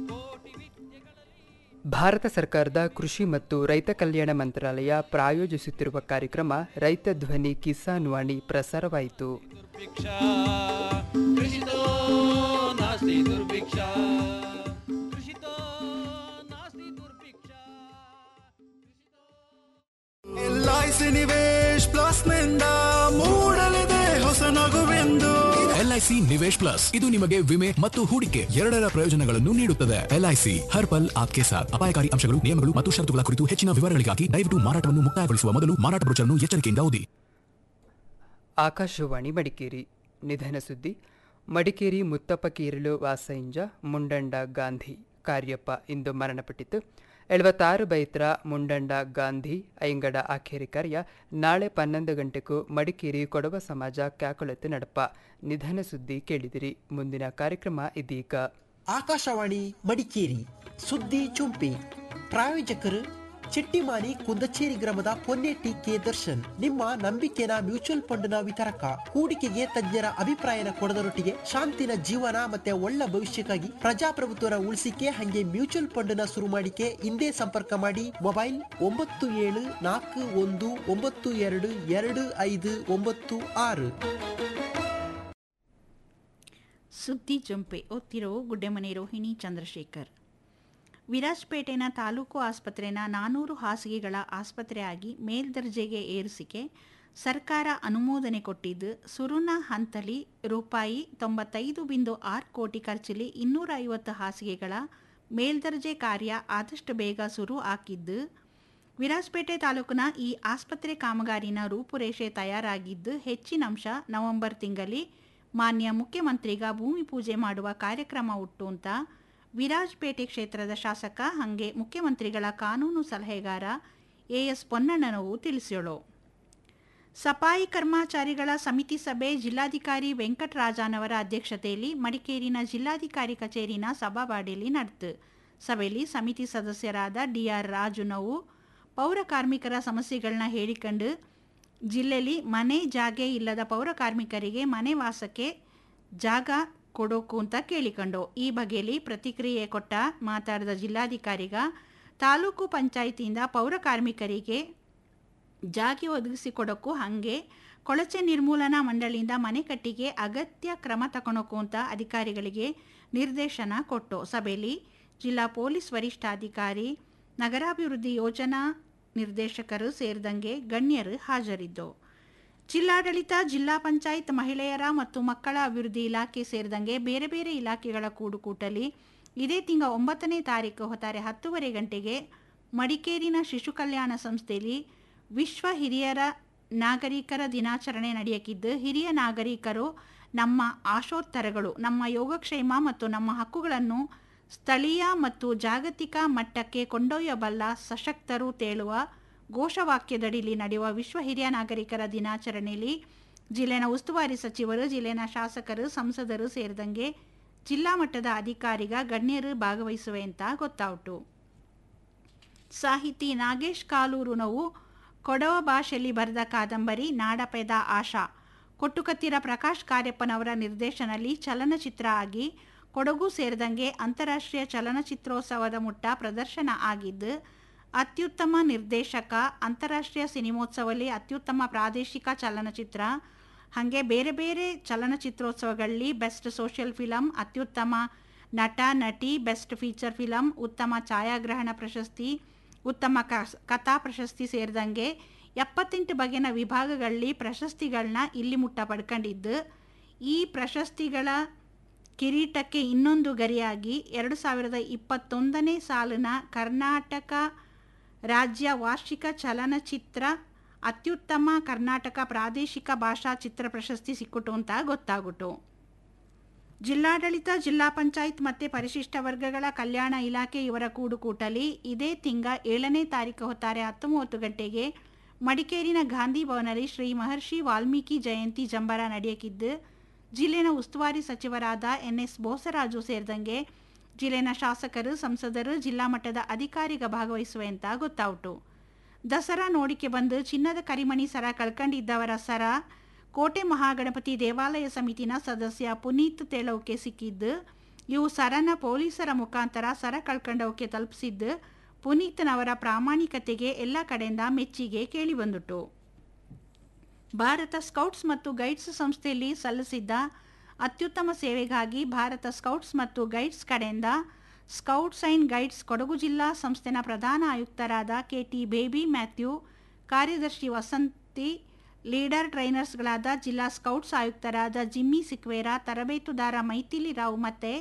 ಭಾರತ ಸರ್ಕಾರದ ಕೃಷಿ ಮತ್ತು ರೈತ ಕಲ್ಯಾಣ ಮಂತ್ರಾಲಯ ಪ್ರಾಯೋಜಿಸುತ್ತಿರುವ ಕಾರ್ಯಕ್ರಮ ರೈತ ಧ್ವನಿ ಕಿಸಾನ್ ವಾಣಿ ಪ್ರಸಾರವಾಯಿತು ಭಿಕ್ಷಾ ಕೃಷಿತೋ ನಾಸ್ತಿ ದುರ್ಭಿಕ್ಷಾ ಕೃಷಿತೋ ನಾಸ್ತಿ ದುರ್ಭಿಕ್ಷಾ L I C Nivesh plus ನಿಂದ ಮೂಡಲಿದೆ ಹೊಸ ನಗುವೆಂದು ಎಲ್ಐಸಿ ನಿವೇಶ್ ಪ್ಲಸ್ ಇದು ನಿಮಗೆ ವಿಮೆ ಮತ್ತು ಹೂಡಿಕೆ ಎರಡರ ಪ್ರಯೋಜನಗಳನ್ನು ನೀಡುತ್ತದೆ ಎಲ್ಐಸಿ ಹರ್ ಪಲ್ ಆಪ್ಕೆ ಸಾಥ್ ಅಪಾಯಕಾರಿ ಅಂಶಗಳು ನಿಯಮಗಳು ಮತ್ತು ಷರತ್ತುಗಳ ಕುರಿತು ಹೆಚ್ಚಿನ ವಿವರಗಳಿಗಾಗಿ ದಯವಿಟ್ಟು ಮಾರಾಟವನ್ನು ಮುಕ್ತಾಯಗೊಳಿಸುವ ಮೊದಲು ಮಾರಾಟ ಬ್ರೋಚರ್ನ್ನು ಎಚ್ಚರಿಕೆಯಿಂದ ಓದಿ ಆಕಾಶವಾಣಿ ಮಡಿಕೇರಿ ನಿಧನ ಸುದ್ದಿ ಮಡಿಕೇರಿ ಮುತ್ತಪ್ಪ ಕೀರಲು ವಾಸಂಜ ಮುಂಡಂಡ ಗಾಂಧಿ ಕಾರ್ಯಪ್ಪ ಇಂದು ಮರಣಪಟ್ಟಿತು ಎಳವತ್ತಾರು ಬೈತ್ರ ಮುಂಡಂಡ ಗಾಂಧಿ ಐಂಗಡ ಆಖೇರಿ ಕಾರ್ಯ ನಾಳೆ ಪನ್ನೊಂದು ಗಂಟೆಗೂ ಮಡಿಕೇರಿ ಕೊಡವ ಸಮಾಜ ಕ್ಯಾಕೊಳತ್ತು ನಡಪ ನಿಧನ ಸುದ್ದಿ ಕೇಳಿದಿರಿ ಮುಂದಿನ ಕಾರ್ಯಕ್ರಮ ಇದೀಗ ಆಕಾಶವಾಣಿ ಮಡಿಕೇರಿ ಸುದ್ದಿ ಚುಂಪಿ ಪ್ರಾಯೋಜಕರು ಚೆಟ್ಟಿಮಾನಿ ಕುಂದಚೇರಿ ಗ್ರಾಮದ ಪೊನ್ನೆಟ್ಟಿ ಕೆ ದರ್ಶನ್ ನಿಮ್ಮ ನಂಬಿಕೆನ ಮ್ಯೂಚುವಲ್ ಫಂಡ್ನ ವಿತರಕ ಹೂಡಿಕೆಗೆ ತಜ್ಞರ ಅಭಿಪ್ರಾಯನ ಕೊಡದರೊಟ್ಟಿಗೆ ಶಾಂತಿನ ಜೀವನ ಮತ್ತೆ ಒಳ್ಳೆ ಭವಿಷ್ಯಕ್ಕಾಗಿ ಪ್ರಜಾಪ್ರಭುತ್ವನ ಉಳಿಸಿಕೆ ಹಂಗೆ ಮ್ಯೂಚುವಲ್ ಫಂಡ್ನ ಶುರು ಮಾಡಿಕೆ ಹಿಂದೆ ಸಂಪರ್ಕ ಮಾಡಿ ಮೊಬೈಲ್ ಒಂಬತ್ತು ಏಳು ನಾಲ್ಕು ಒಂದು ಒಂಬತ್ತು ಎರಡು ಎರಡು ಐದು ಒಂಬತ್ತು ಆರು ಸುದ್ದಿ ಜಂಪೆ ಓದ್ತಿರೋ ಗುಡ್ಡೆಮನೆ ರೋಹಿಣಿ ಚಂದ್ರಶೇಖರ್ ವಿರಾಜ್ಪೇಟೆನ ತಾಲೂಕು ಆಸ್ಪತ್ರೆನ ನಾನೂರು ಹಾಸಿಗೆಗಳ ಆಸ್ಪತ್ರೆಯಾಗಿ ಮೇಲ್ದರ್ಜೆಗೆ ಏರಿಸಿಕೆ ಸರ್ಕಾರ ಅನುಮೋದನೆ ಕೊಟ್ಟಿದ್ದು ಸುರುನ ಹಂತಲಿ ರೂಪಾಯಿ ತೊಂಬತ್ತೈದು ಬಿಂದು ಆರು ಕೋಟಿ ಖರ್ಚಲ್ಲಿ ಇನ್ನೂರ ಐವತ್ತು ಹಾಸಿಗೆಗಳ ಮೇಲ್ದರ್ಜೆ ಕಾರ್ಯ ಆದಷ್ಟು ಬೇಗ ಶುರು ಹಾಕಿದ್ದು ವಿರಾಜ್ಪೇಟೆ ತಾಲೂಕಿನ ಈ ಆಸ್ಪತ್ರೆ ಕಾಮಗಾರಿನ ರೂಪುರೇಷೆ ತಯಾರಾಗಿದ್ದು ಹೆಚ್ಚಿನ ಅಂಶ ನವೆಂಬರ್ ತಿಂಗಳಲ್ಲಿ ಮಾನ್ಯ ಮುಖ್ಯಮಂತ್ರಿಗ ಭೂಮಿ ಪೂಜೆ ಮಾಡುವ ಕಾರ್ಯಕ್ರಮ ಉಂಟು ಅಂತ ವಿರಾಜ್ಪೇಟೆ ಕ್ಷೇತ್ರದ ಶಾಸಕ ಹಾಗೆ ಮುಖ್ಯಮಂತ್ರಿಗಳ ಕಾನೂನು ಸಲಹೆಗಾರ ಎ ಎಸ್ ಪೊನ್ನಣ್ಣನವು ತಿಳಿಸ್ಯೋಳು ಸಫಾಯಿ ಕರ್ಮಚಾರಿಗಳ ಸಮಿತಿ ಸಭೆ ಜಿಲ್ಲಾಧಿಕಾರಿ ವೆಂಕಟರಾಜನವರ ಅಧ್ಯಕ್ಷತೆಯಲ್ಲಿ ಮಡಿಕೇರಿನ ಜಿಲ್ಲಾಧಿಕಾರಿ ಕಚೇರಿನ ಸಭಾವಾಡಿಯಲ್ಲಿ ನಡೆತು ಸಭೆಯಲ್ಲಿ ಸಮಿತಿ ಸದಸ್ಯರಾದ ಡಿಆರ್ ರಾಜುನವು ಪೌರ ಕಾರ್ಮಿಕರ ಸಮಸ್ಯೆಗಳನ್ನ ಹೇಳಿಕೊಂಡು ಜಿಲ್ಲೆಯಲ್ಲಿ ಮನೆ ಜಾಗೆ ಇಲ್ಲದ ಪೌರ ಕಾರ್ಮಿಕರಿಗೆ ಮನೆ ವಾಸಕ್ಕೆ ಜಾಗ ಕೊಡೋಕು ಅಂತ ಕೇಳಿಕೊಂಡು ಈ ಬಗೆಯಲ್ಲಿ ಪ್ರತಿಕ್ರಿಯೆ ಕೊಟ್ಟ ಮಾತಾಡಿದ ಜಿಲ್ಲಾಧಿಕಾರಿಗ ತಾಲೂಕು ಪಂಚಾಯಿತಿಯಿಂದ ಪೌರ ಕಾರ್ಮಿಕರಿಗೆ ಜಾಗೆ ಒದಗಿಸಿಕೊಡೋಕು ಹಾಗೆ ಕೊಳಚೆ ನಿರ್ಮೂಲನಾ ಮಂಡಳಿಯಿಂದ ಮನೆ ಕಟ್ಟಿಗೆ ಅಗತ್ಯ ಕ್ರಮ ತಗೊಳಕು ಅಂತ ಅಧಿಕಾರಿಗಳಿಗೆ ನಿರ್ದೇಶನ ಕೊಟ್ಟು ಸಭೆಯಲ್ಲಿ ಜಿಲ್ಲಾ ಪೊಲೀಸ್ ವರಿಷ್ಠಾಧಿಕಾರಿ ನಗರಾಭಿವೃದ್ಧಿ ಯೋಜನಾ ನಿರ್ದೇಶಕರು ಸೇರಿದಂಗೆ ಗಣ್ಯರು ಹಾಜರಿದ್ದು ಜಿಲ್ಲಾಡಳಿತ ಜಿಲ್ಲಾ ಪಂಚಾಯತ್ ಮಹಿಳೆಯರ ಮತ್ತು ಮಕ್ಕಳ ಅಭಿವೃದ್ಧಿ ಇಲಾಖೆ ಸೇರಿದಂಗೆ ಬೇರೆ ಬೇರೆ ಇಲಾಖೆಗಳ ಕೂಡುಕೂಟಲಿ ಇದೇ ತಿಂಗಳ ಒಂಬತ್ತನೇ ತಾರೀಕು ಹೊತ್ತಾರೆ ಹತ್ತುವರೆ ಗಂಟೆಗೆ ಮಡಿಕೇರಿನ ಶಿಶು ಕಲ್ಯಾಣ ಸಂಸ್ಥೆಯಲ್ಲಿ ವಿಶ್ವ ಹಿರಿಯರ ನಾಗರಿಕರ ದಿನಾಚರಣೆ ನಡೆಯಕ್ಕಿದ್ದು ಹಿರಿಯ ನಾಗರಿಕರು ನಮ್ಮ ಆಶೋತ್ತರಗಳು ನಮ್ಮ ಯೋಗಕ್ಷೇಮ ಮತ್ತು ನಮ್ಮ ಹಕ್ಕುಗಳನ್ನು ಸ್ಥಳೀಯ ಮತ್ತು ಜಾಗತಿಕ ಮಟ್ಟಕ್ಕೆ ಕೊಂಡೊಯ್ಯಬಲ್ಲ ಸಶಕ್ತರು ತೇಳುವ ಘೋಷವಾಕ್ಯದಡಿಯಲ್ಲಿ ನಡೆಯುವ ವಿಶ್ವ ಹಿರಿಯ ನಾಗರಿಕರ ದಿನಾಚರಣೆಯಲ್ಲಿ ಜಿಲ್ಲೆನ ಉಸ್ತುವಾರಿ ಸಚಿವರು ಜಿಲ್ಲೆನ ಶಾಸಕರು ಸಂಸದರು ಸೇರಿದಂಗೆ ಜಿಲ್ಲಾ ಮಟ್ಟದ ಅಧಿಕಾರಿಗ ಗಣ್ಯರು ಭಾಗವಹಿಸುವೆ ಅಂತ ಗೊತ್ತಾಯಿತು ಸಾಹಿತಿ ನಾಗೇಶ್ ಕಾಲೂರುನವು ಕೊಡವ ಭಾಷೆಯಲ್ಲಿ ಬರೆದ ಕಾದಂಬರಿ ನಾಡಪೆದ ಆಶಾ ಕೊಟ್ಟುಕತ್ತಿರ ಪ್ರಕಾಶ್ ಕಾರ್ಯಪ್ಪನವರ ನಿರ್ದೇಶನಲ್ಲಿ ಚಲನಚಿತ್ರ ಆಗಿ ಕೊಡಗು ಸೇರಿದಂಗೆ ಅಂತಾರಾಷ್ಟ್ರೀಯ ಚಲನಚಿತ್ರೋತ್ಸವದ ಮುಟ್ಟ ಪ್ರದರ್ಶನ ಆಗಿದ್ದು ಅತ್ಯುತ್ತಮ ನಿರ್ದೇಶಕ ಅಂತಾರಾಷ್ಟ್ರೀಯ ಸಿನಿಮೋತ್ಸವದಲ್ಲಿ ಅತ್ಯುತ್ತಮ ಪ್ರಾದೇಶಿಕ ಚಲನಚಿತ್ರ ಹಾಗೆ ಬೇರೆ ಬೇರೆ ಚಲನಚಿತ್ರೋತ್ಸವಗಳಲ್ಲಿ ಬೆಸ್ಟ್ ಸೋಷಿಯಲ್ ಫಿಲಂ ಅತ್ಯುತ್ತಮ ನಟ ನಟಿ ಬೆಸ್ಟ್ ಫೀಚರ್ ಫಿಲಂ ಉತ್ತಮ ಛಾಯಾಗ್ರಹಣ ಪ್ರಶಸ್ತಿ ಉತ್ತಮ ಕಥಾ ಪ್ರಶಸ್ತಿ ಸೇರಿದಂಗೆ ಎಪ್ಪತ್ತೆಂಟು ಬಗೆನ ವಿಭಾಗಗಳಲ್ಲಿ ಪ್ರಶಸ್ತಿಗಳನ್ನ ಇಲ್ಲಿ ಮುಟ್ಟ ಪಡ್ಕೊಂಡಿದ್ದು ಈ ಪ್ರಶಸ್ತಿಗಳ ಕಿರೀಟಕ್ಕೆ ಇನ್ನೊಂದು ಗರಿಯಾಗಿ ಎರಡು ಸಾವಿರದ ಇಪ್ಪತ್ತೊಂದನೇ ಸಾಲಿನ ಕರ್ನಾಟಕ ರಾಜ್ಯ ವಾರ್ಷಿಕ ಚಲನಚಿತ್ರ ಅತ್ಯುತ್ತಮ ಕರ್ನಾಟಕ ಪ್ರಾದೇಶಿಕ ಭಾಷಾ ಚಿತ್ರ ಪ್ರಶಸ್ತಿ ಸಿಕ್ಕಿತು ಅಂತ ಗೊತ್ತಾಗುಟ್ಟು ಜಿಲ್ಲಾಡಳಿತ ಜಿಲ್ಲಾ ಪಂಚಾಯತ್ ಮತ್ತು ಪರಿಶಿಷ್ಟ ವರ್ಗಗಳ ಕಲ್ಯಾಣ ಇಲಾಖೆ ಇವರ ಕೂಡುಕೂಟಲಿ ಇದೇ ತಿಂಗ ಏಳನೇ ತಾರೀಕು ಹೊತ್ತಾರೆ ಹತ್ತೊಂಬತ್ತು ಗಂಟೆಗೆ ಮಡಿಕೇರಿನ ಗಾಂಧಿ ಭವನಲ್ಲಿ ಶ್ರೀ ಮಹರ್ಷಿ ವಾಲ್ಮೀಕಿ ಜಯಂತಿ ಜಂಬರ ನಡೆಯಕ್ಕಿದ್ದು ಜಿಲ್ಲೆನ ಉಸ್ತುವಾರಿ ಸಚಿವರಾದ ಎನ್ ಎಸ್ ಬೋಸರಾಜು ಸೇರಿದಂಗೆ ಜಿಲ್ಲೆನ ಶಾಸಕರು ಸಂಸದರು ಜಿಲ್ಲಾ ಮಟ್ಟದ ಅಧಿಕಾರಿಗ ಭಾಗವಹಿಸುವೆ ಅಂತ ಗೊತ್ತಾಯಿತು ದಸರಾ ನೋಡಿಕೆ ಬಂದು ಚಿನ್ನದ ಕರಿಮಣಿ ಸರ ಕಳ್ಕೊಂಡಿದ್ದವರ ಸರ ಕೋಟೆ ಮಹಾಗಣಪತಿ ದೇವಾಲಯ ಸಮಿತಿನ ಸದಸ್ಯ ಪುನೀತ್ ತೇಳವ್ಕೆ ಸಿಕ್ಕಿದ್ದು ಇವು ಸರನ ಪೊಲೀಸರ ಮುಖಾಂತರ ಸರ ಕಳ್ಕೊಂಡವಕ್ಕೆ ತಲುಪಿಸಿದ್ದು ಪುನೀತ್ನವರ ಪ್ರಾಮಾಣಿಕತೆಗೆ ಎಲ್ಲ ಕಡೆಯಿಂದ ಮೆಚ್ಚುಗೆ ಕೇಳಿಬಂದುಟ್ಟು ಭಾರತ ಸ್ಕೌಟ್ಸ್ ಮತ್ತು ಗೈಡ್ಸ್ ಸಂಸ್ಥೆಯಲ್ಲಿ ಸಲ್ಲಿಸಿದ್ದ ಅತ್ಯುತ್ತಮ ಸೇವೆಗಾಗಿ ಭಾರತ ಸ್ಕೌಟ್ಸ್ ಮತ್ತು ಗೈಡ್ಸ್ ಕಡೆಯಿಂದ ಸ್ಕೌಟ್ಸ್ ಆ್ಯಂಡ್ ಗೈಡ್ಸ್ ಕೊಡಗು ಜಿಲ್ಲಾ ಸಂಸ್ಥೆನ ಪ್ರಧಾನ ಆಯುಕ್ತರಾದ ಕೆ ಟಿ ಬೇಬಿ ಮ್ಯಾಥ್ಯೂ ಕಾರ್ಯದರ್ಶಿ ವಸಂತಿ ಲೀಡರ್ ಟ್ರೈನರ್ಸ್ಗಳಾದ ಜಿಲ್ಲಾ ಸ್ಕೌಟ್ಸ್ ಆಯುಕ್ತರಾದ ಜಿಮ್ಮಿ ಸಿಕ್ವೇರಾ ತರಬೇತುದಾರ ಮೈಥಿಲಿ ರಾವ್ ಮತ್ತು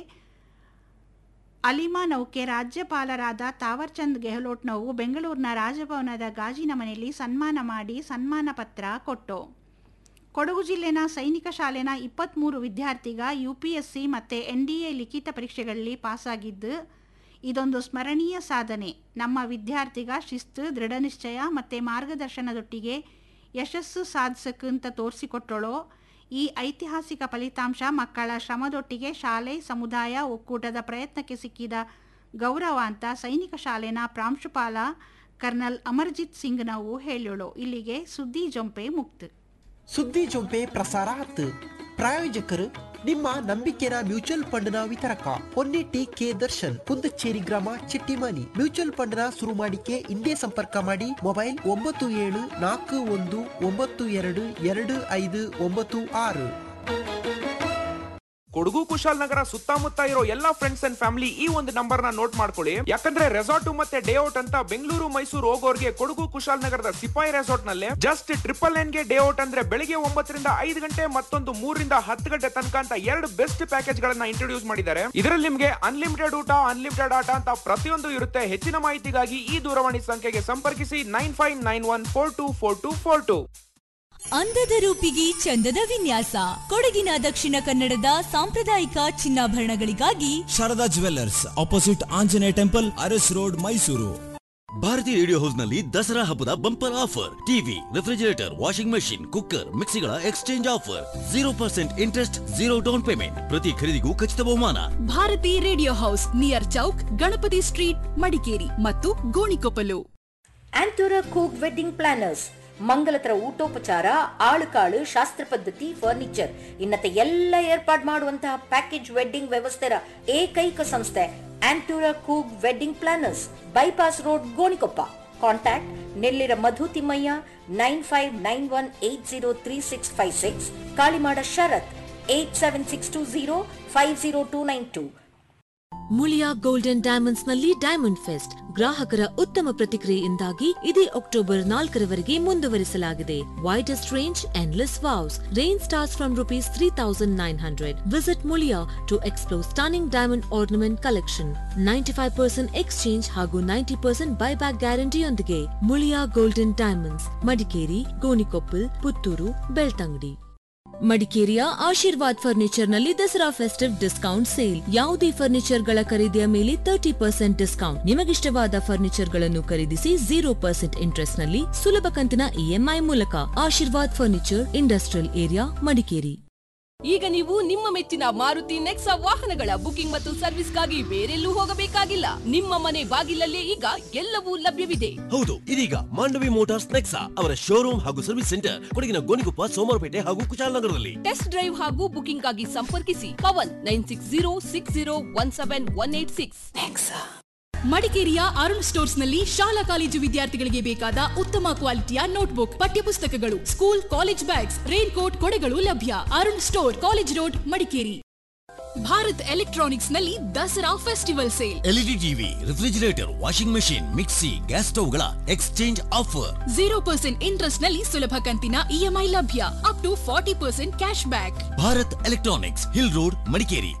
ಅಲಿಮಾ ನೌಕೆ ರಾಜ್ಯಪಾಲರಾದ ತಾವರ್ಚಂದ್ ಗೆಹ್ಲೋಟ್ನವು ಬೆಂಗಳೂರಿನ ರಾಜಭವನದ ಗಾಜಿನ ಮನೆಯಲ್ಲಿ ಸನ್ಮಾನ ಮಾಡಿ ಸನ್ಮಾನ ಪತ್ರ ಕೊಟ್ಟು ಕೊಡಗು ಜಿಲ್ಲೆನ ಸೈನಿಕ ಶಾಲೆನ ಇಪ್ಪತ್ತ್ಮೂರು ವಿದ್ಯಾರ್ಥಿಗ ಯು ಪಿ ಎಸ್ ಸಿ ಮತ್ತು ಎನ್ ಡಿ ಎ ಲಿಖಿತ ಪರೀಕ್ಷೆಗಳಲ್ಲಿ ಪಾಸಾಗಿದ್ದು ಇದೊಂದು ಸ್ಮರಣೀಯ ಸಾಧನೆ ನಮ್ಮ ವಿದ್ಯಾರ್ಥಿಗ ಶಿಸ್ತು ದೃಢನಿಶ್ಚಯ ಮತ್ತು ಮಾರ್ಗದರ್ಶನದೊಟ್ಟಿಗೆ ಯಶಸ್ಸು ಸಾಧಿಸಕ್ಕಂತ ತೋರಿಸಿಕೊಟ್ಟಳೋ ಈ ಐತಿಹಾಸಿಕ ಫಲಿತಾಂಶ ಮಕ್ಕಳ ಶ್ರಮದೊಟ್ಟಿಗೆ ಶಾಲೆ ಸಮುದಾಯ ಒಕ್ಕೂಟದ ಪ್ರಯತ್ನಕ್ಕೆ ಸಿಕ್ಕಿದ ಗೌರವ ಅಂತ ಸೈನಿಕ ಶಾಲೆನ ಪ್ರಾಂಶುಪಾಲ ಕರ್ನಲ್ ಅಮರ್ಜಿತ್ ಸಿಂಗ್ ನಾವು ಹೇಳೋಳು ಇಲ್ಲಿಗೆ ಸುದ್ದಿ ಜೊಂಪೆ ಮುಕ್ತ ಸುದ್ದಿ ಜೊಂಪೆ ಪ್ರಸಾರ ಹತ್ತು ಪ್ರಾಯೋಜಕರು ನಿಮ್ಮ ನಂಬಿಕೆನ ಮ್ಯೂಚುವಲ್ ಫಂಡ್ನ ವಿತರಕ ಹೊನ್ನೆಟ್ಟಿ ಕೆ ದರ್ಶನ್ ಕುಂದಚೇರಿ ಗ್ರಾಮ ಚಿಟ್ಟಿಮನಿ ಮ್ಯೂಚುವಲ್ ಫಂಡ್ನ ಶುರು ಮಾಡಿಕೆ ಇಂದೇ ಸಂಪರ್ಕ ಮಾಡಿ ಮೊಬೈಲ್ ಒಂಬತ್ತು ಏಳು ನಾಲ್ಕು ಒಂದು ಒಂಬತ್ತು ಎರಡು ಎರಡು ಐದು ಒಂಬತ್ತು ಆರು ಕೊಡಗು ಕುಶಾಲನಗರ ಸುತ್ತಮುತ್ತ ಇರೋ ಎಲ್ಲಾ ಫ್ರೆಂಡ್ಸ್ ಅಂಡ್ ಫ್ಯಾಮಿಲಿ ಈ ಒಂದು ನಂಬರ್ ನ ನೋಟ್ ಮಾಡ್ಕೊಳ್ಳಿ ಯಾಕಂದ್ರೆ ರೆಸಾರ್ಟ್ ಮತ್ತೆ ಡೇ ಔಟ್ ಅಂತ ಬೆಂಗಳೂರು ಮೈಸೂರು ಹೋಗೋರ್ಗೆ ಕೊಡಗು ಕುಶಾಲನಗರದ ಸಿಪಾಯಿ ರೆಸಾರ್ಟ್ ನಲ್ಲಿ ಜಸ್ಟ್ ಟ್ರಿಪಲ್ ನೈನ್ ಗೆ ಡೇ ಔಟ್ ಅಂದ್ರೆ ಬೆಳಿಗ್ಗೆ ಒಂಬತ್ತರಿಂದ ಐದು ಗಂಟೆ ಮತ್ತೊಂದು ಮೂರರಿಂದ ಹತ್ತು ಗಂಟೆ ತನಕ ಅಂತ ಎರಡು ಬೆಸ್ಟ್ ಪ್ಯಾಕೇಜ್ ಗಳನ್ನ ಇಂಟ್ರೊಡ್ಯೂಸ್ ಮಾಡಿದ್ದಾರೆ ಇದರಲ್ಲಿ ನಿಮ್ಗೆ ಅನ್ಲಿಮಿಟೆಡ್ ಊಟ ಅನ್ಲಿಮಿಟೆಡ್ ಆಟ ಅಂತ ಪ್ರತಿಯೊಂದು ಇರುತ್ತೆ ಹೆಚ್ಚಿನ ಮಾಹಿತಿಗಾಗಿ ಈ ದೂರವಾಣಿ ಸಂಖ್ಯೆಗೆ ಸಂಪರ್ಕಿಸಿ nine five nine one four two four two four two ಅಂದದ ರೂಪಿಗೆ ಚಂದದ ವಿನ್ಯಾಸ ಕೊಡಗಿನ ದಕ್ಷಿಣ ಕನ್ನಡದ ಸಾಂಪ್ರದಾಯಿಕ ಚಿನ್ನಾಭರಣಗಳಿಗಾಗಿ Sharada jewellers opposite Anjaneya temple Aras road Mysuru Bharati radio house ನಲ್ಲಿ ದಸರಾ ಹಬ್ಬದ bumper offer TV refrigerator washing machine cooker ಮಿಕ್ಸಿಗಳ exchange offer zero percent interest zero down payment ಪ್ರತಿ ಖರೀದಿಗೂ ಖಚಿತ ಬಹುಮಾನ Bharati radio house near Chowk Ganapati street Madikeri ಮತ್ತು ಗೋಣಿಕೊಪ್ಪಲು ಆಂಟೋರ ಕೂಕ್ ವೆಡ್ಡಿಂಗ್ ಪ್ಲಾನರ್ಸ್ ಮಂಗಲತರ ಊಟೋಪಚಾರ ಆಳುಕಾಳು ಶಾಸ್ತ್ರ ಪದ್ಧತಿ ಫರ್ನಿಚರ್ ಇನ್ನತೆ ಎಲ್ಲ ಏರ್ಪಾಡು ಮಾಡುವಂತಹ ಪ್ಯಾಕೇಜ್ ವೆಡ್ಡಿಂಗ್ ವ್ಯವಸ್ಥೆಯ ಏಕೈಕ ಸಂಸ್ಥೆ ಆಂಟೂರ ಕೂಗ್ wedding planners bypass road Gonikoppa contact Nellira Madhu Thimmaiah nine five nine one eight zero three six five six Kalimada Sharath eight seven six two zero five zero two nine two Muliya golden diamonds ನಲ್ಲಿ ಡೈಮಂಡ್ ಫೆಸ್ಟ್ ಗ್ರಾಹಕರ ಉತ್ತಮ ಪ್ರತಿಕ್ರಿಯೆಯಿಂದಾಗಿ ಇದೇ October ನಾಲ್ಕರವರೆಗೆ ಮುಂದುವರಿಸಲಾಗಿದೆ widest range endless wows range starts from rupees three thousand nine hundred visit Muliya to explore stunning diamond ornament collection ninety five percent exchange ಹಾಗೂ ninety percent buyback ಗ್ಯಾರಂಟಿಯೊಂದಿಗೆ Muliya golden diamonds Madikeri Gonikoppal Puttur Belthangady ಮಡಿಕೇರಿಯ Ashirwad furniture ನಲ್ಲಿ ದಸರಾ ಫೆಸ್ಟಿವ್ ಡಿಸ್ಕೌಂಟ್ ಸೇಲ್ ಯಾವುದೇ furniture ಗಳ ಖರೀದಿಯ ಮೇಲೆ thirty percent discount ನಿಮಗಿಷ್ಟವಾದ furniture ಗಳನ್ನು ಖರೀದಿಸಿ ಜೀರೋ ಪರ್ಸೆಂಟ್ ಇಂಟ್ರೆಸ್ಟ್ ನಲ್ಲಿ ಸುಲಭ ಕಂತಿನ ಇಎಂಐ ಮೂಲಕ Ashirwad furniture industrial area Madikeri ಈಗ ನೀವು ನಿಮ್ಮ ಮೆಚ್ಚಿನ ಮಾರುತಿ ನೆಕ್ಸಾ ವಾಹನಗಳ ಬುಕಿಂಗ್ ಮತ್ತು ಸರ್ವಿಸ್ಗಾಗಿ ಬೇರೆಲ್ಲೂ ಹೋಗಬೇಕಾಗಿಲ್ಲ ನಿಮ್ಮ ಮನೆ ಬಾಗಿಲಲ್ಲೇ ಈಗ ಎಲ್ಲವೂ ಲಭ್ಯವಿದೆ ಹೌದು ಇದೀಗ ಮಾಂಡವಿ ಮೋಟಾರ್ಸ್ ನೆಕ್ಸಾ ಅವರ ಶೋರೂಮ್ ಹಾಗೂ ಸರ್ವಿಸ್ ಸೆಂಟರ್ ಕೊಡಗಿನ ಗೋಣಿಕೊಪ್ಪ ಸೋಮವಾರಪೇಟೆ ಹಾಗೂ ಕುಶಾಲನಗರದಲ್ಲಿ ಟೆಸ್ಟ್ ಡ್ರೈವ್ ಹಾಗೂ ಬುಕಿಂಗ್ ಆಗಿ ಸಂಪರ್ಕಿಸಿ Pavan nine six zero six zero one seven one eight six ಮಡಿಕೇರಿಯ ಅರುಣ್ ಸ್ಟೋರ್ಸ್ ನಲ್ಲಿ ಶಾಲಾ ಕಾಲೇಜು ವಿದ್ಯಾರ್ಥಿಗಳಿಗೆ ಬೇಕಾದ ಉತ್ತಮ ಕ್ವಾಲಿಟಿಯ ನೋಟ್ಬುಕ್ ಪಠ್ಯಪುಸ್ತಕಗಳು school college bags rain coat ಕೊಡೆಗಳು ಲಭ್ಯ Arun store college road Madikeri Bharat electronics ನಲ್ಲಿ Dasara festival sale LED TV refrigerator washing machine mixie gas ಸ್ಟವ್ಗಳ exchange offer zero percent interest ನಲ್ಲಿ ಸುಲಭ ಕಂತಿನ ಇಎಂಐ ಲಭ್ಯ up to forty percent cash back Bharat electronics hill road Madikeri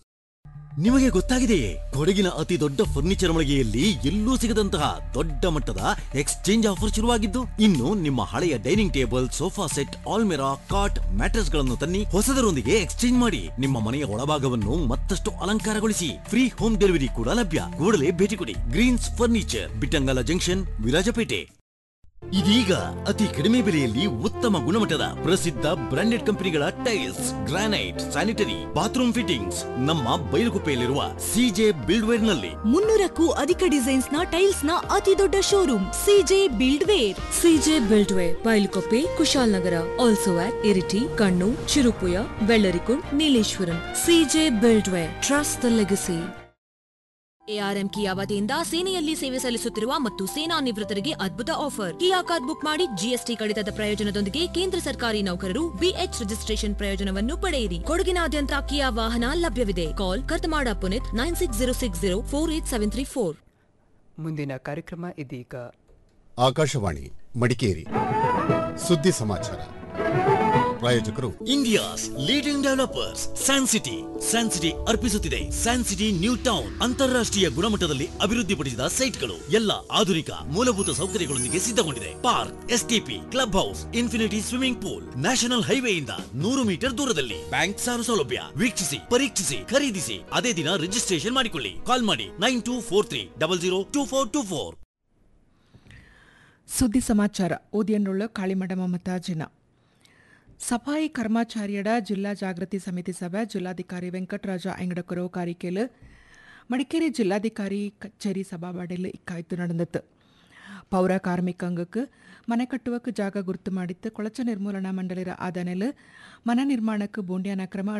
ನಿಮಗೆ ಗೊತ್ತಾಗಿದೆಯೇ ಕೊಡಗಿನ ಅತಿ ದೊಡ್ಡ ಫರ್ನಿಚರ್ ಮಳಿಗೆಯಲ್ಲಿ ಎಲ್ಲೂ ಸಿಗದಂತಹ ದೊಡ್ಡ ಮಟ್ಟದ ಎಕ್ಸ್ಚೇಂಜ್ ಆಫರ್ ಶುರುವಾಗಿದ್ದು ಇನ್ನು ನಿಮ್ಮ ಹಳೆಯ ಡೈನಿಂಗ್ ಟೇಬಲ್ ಸೋಫಾ ಸೆಟ್ ಆಲ್ಮೆರಾ ಕಾಟ್ ಮ್ಯಾಟ್ರೆಸ್ ಗಳನ್ನು ತನ್ನಿ ಹೊಸದರೊಂದಿಗೆ ಎಕ್ಸ್ಚೇಂಜ್ ಮಾಡಿ ನಿಮ್ಮ ಮನೆಯ ಒಳಭಾಗವನ್ನು ಮತ್ತಷ್ಟು ಅಲಂಕಾರಗೊಳಿಸಿ ಫ್ರೀ ಹೋಮ್ ಡೆಲಿವರಿ ಕೂಡ ಲಭ್ಯ ಕೂಡಲೇ ಭೇಟಿ ಕೊಡಿ greens furniture Bittangala junction Virajpet ಇದೀಗ ಅತಿ ಕಡಿಮೆ ಬೆಲೆಯಲ್ಲಿ ಉತ್ತಮ ಗುಣಮಟ್ಟದ ಪ್ರಸಿದ್ಧ ಬ್ರಾಂಡೆಡ್ ಕಂಪನಿಗಳ tiles granite sanitary bathroom fittings ನಮ್ಮ ಬೈಲುಗುಪ್ಪೆಯಲ್ಲಿರುವ ಸಿಜೆ ಬಿಲ್ಡ್ವೇರ್ ನಲ್ಲಿ ಮುನ್ನೂರಕ್ಕೂ ಅಧಿಕ ಡಿಸೈನ್ಸ್ ನ ಟೈಲ್ಸ್ ನ ಅತಿ ದೊಡ್ಡ showroom CJ buildware CJ buildware Bylakuppe Kushalnagar also at Iritty Kannur Cherupuzha Bellarikund Nileshwaram CJ buildware trust the legacy ARM Kia ವತಿಯಿಂದ ಸೇನೆಯಲ್ಲಿ ಸೇವೆ ಸಲ್ಲಿಸುತ್ತಿರುವ ಮತ್ತು ಸೇನಾ ನಿವೃತ್ತರಿಗೆ ಅದ್ಭುತ ಆಫರ್ ಕಿಯಾ ಕಾರ್ಡ್ ಬುಕ್ ಮಾಡಿ ಜಿಎಸ್ಟಿ ಕಡಿತದ ಪ್ರಯೋಜನದೊಂದಿಗೆ ಕೇಂದ್ರ ಸರ್ಕಾರಿ ನೌಕರರು ಬಿಎಚ್ ರಿಜಿಸ್ಟ್ರೇಷನ್ ಪ್ರಯೋಜನವನ್ನು ಪಡೆಯಿರಿ ಕೊಡಗಿನಾದ್ಯಂತ ಕಿಯಾ ವಾಹನ ಲಭ್ಯವಿದೆ call Kartamada Punith nine six zero six zero four eight seven three four ಮುಂದಿನ ಕಾರ್ಯಕ್ರಮ ಇದೀಗ ಆಕಾಶವಾಣಿ ಮಡಿಕೇರಿ ಸುದ್ದಿ ಸಮಾಚಾರ ಪ್ರಾಯೋಜಕರು India's leading developers San City San City ಅರ್ಪಿಸುತ್ತಿದೆ ಸ್ಯಾನ್ ಸಿಟಿ ನ್ಯೂ ಟೌನ್ ಅಂತಾರಾಷ್ಟ್ರೀಯ ಗುಣಮಟ್ಟದಲ್ಲಿ ಅಭಿವೃದ್ಧಿಪಡಿಸಿದ ಸೈಟ್ಗಳು ಎಲ್ಲ ಆಧುನಿಕ ಮೂಲಭೂತ ಸೌಕರ್ಯಗಳೊಂದಿಗೆ ಸಿದ್ಧಗೊಂಡಿದೆ park STP club house infinity swimming pool national ಹೈವೇಯಿಂದ ನೂರು ಮೀಟರ್ ದೂರದಲ್ಲಿ ಬ್ಯಾಂಕ್ ಸಾಲ ಸೌಲಭ್ಯ ವೀಕ್ಷಿಸಿ ಪರೀಕ್ಷಿಸಿ ಖರೀದಿಸಿ ಅದೇ ದಿನ ರಿಜಿಸ್ಟ್ರೇಷನ್ ಮಾಡಿಕೊಳ್ಳಿ ಕಾಲ್ ಮಾಡಿ nine two four three double zero two four two four ಸುದ್ದಿ ಸಮಾಚಾರ ಓದಿಯನ್ನುಳ್ಳ ಕಾಳಿಮಡ ಮಮತಾಜಿನ ಸಫಾಯಿ ಕರ್ಮಚಾರಿಯಡ ಜಿಲ್ಲಾ ಜಾಗೃತಿ ಸಮಿತಿ ಸಭೆ ಜಿಲ್ಲಾಧಿಕಾರಿ ವೆಂಕಟರಾಜ ಅಂಗಡಕರು ಕಾರಿಕೇಲು ಮಡಿಕೇರಿ ಜಿಲ್ಲಾಧಿಕಾರಿ ಕಚೇರಿ ಸಭಾವಾಡಿಲ್ ಇಕ್ಕಾಯ್ತು ನಡೆದತ್ತು ಪೌರ ಕಾರ್ಮಿಕಾಂಗಕ್ಕೆ ಮನೆ ಕಟ್ಟುವಕ್ಕೆ ಜಾಗ ಗುರುತು ಮಾಡಿತ್ತು ಕೊಳಚ ನಿರ್ಮೂಲನಾ ಮಂಡಳಿರ ಆದನೆಲ್ ಮನೆ ನಿರ್ಮಾಣಕ್ಕೆ ಬೂಂಡ್ಯಾನ ಕ್ರಮ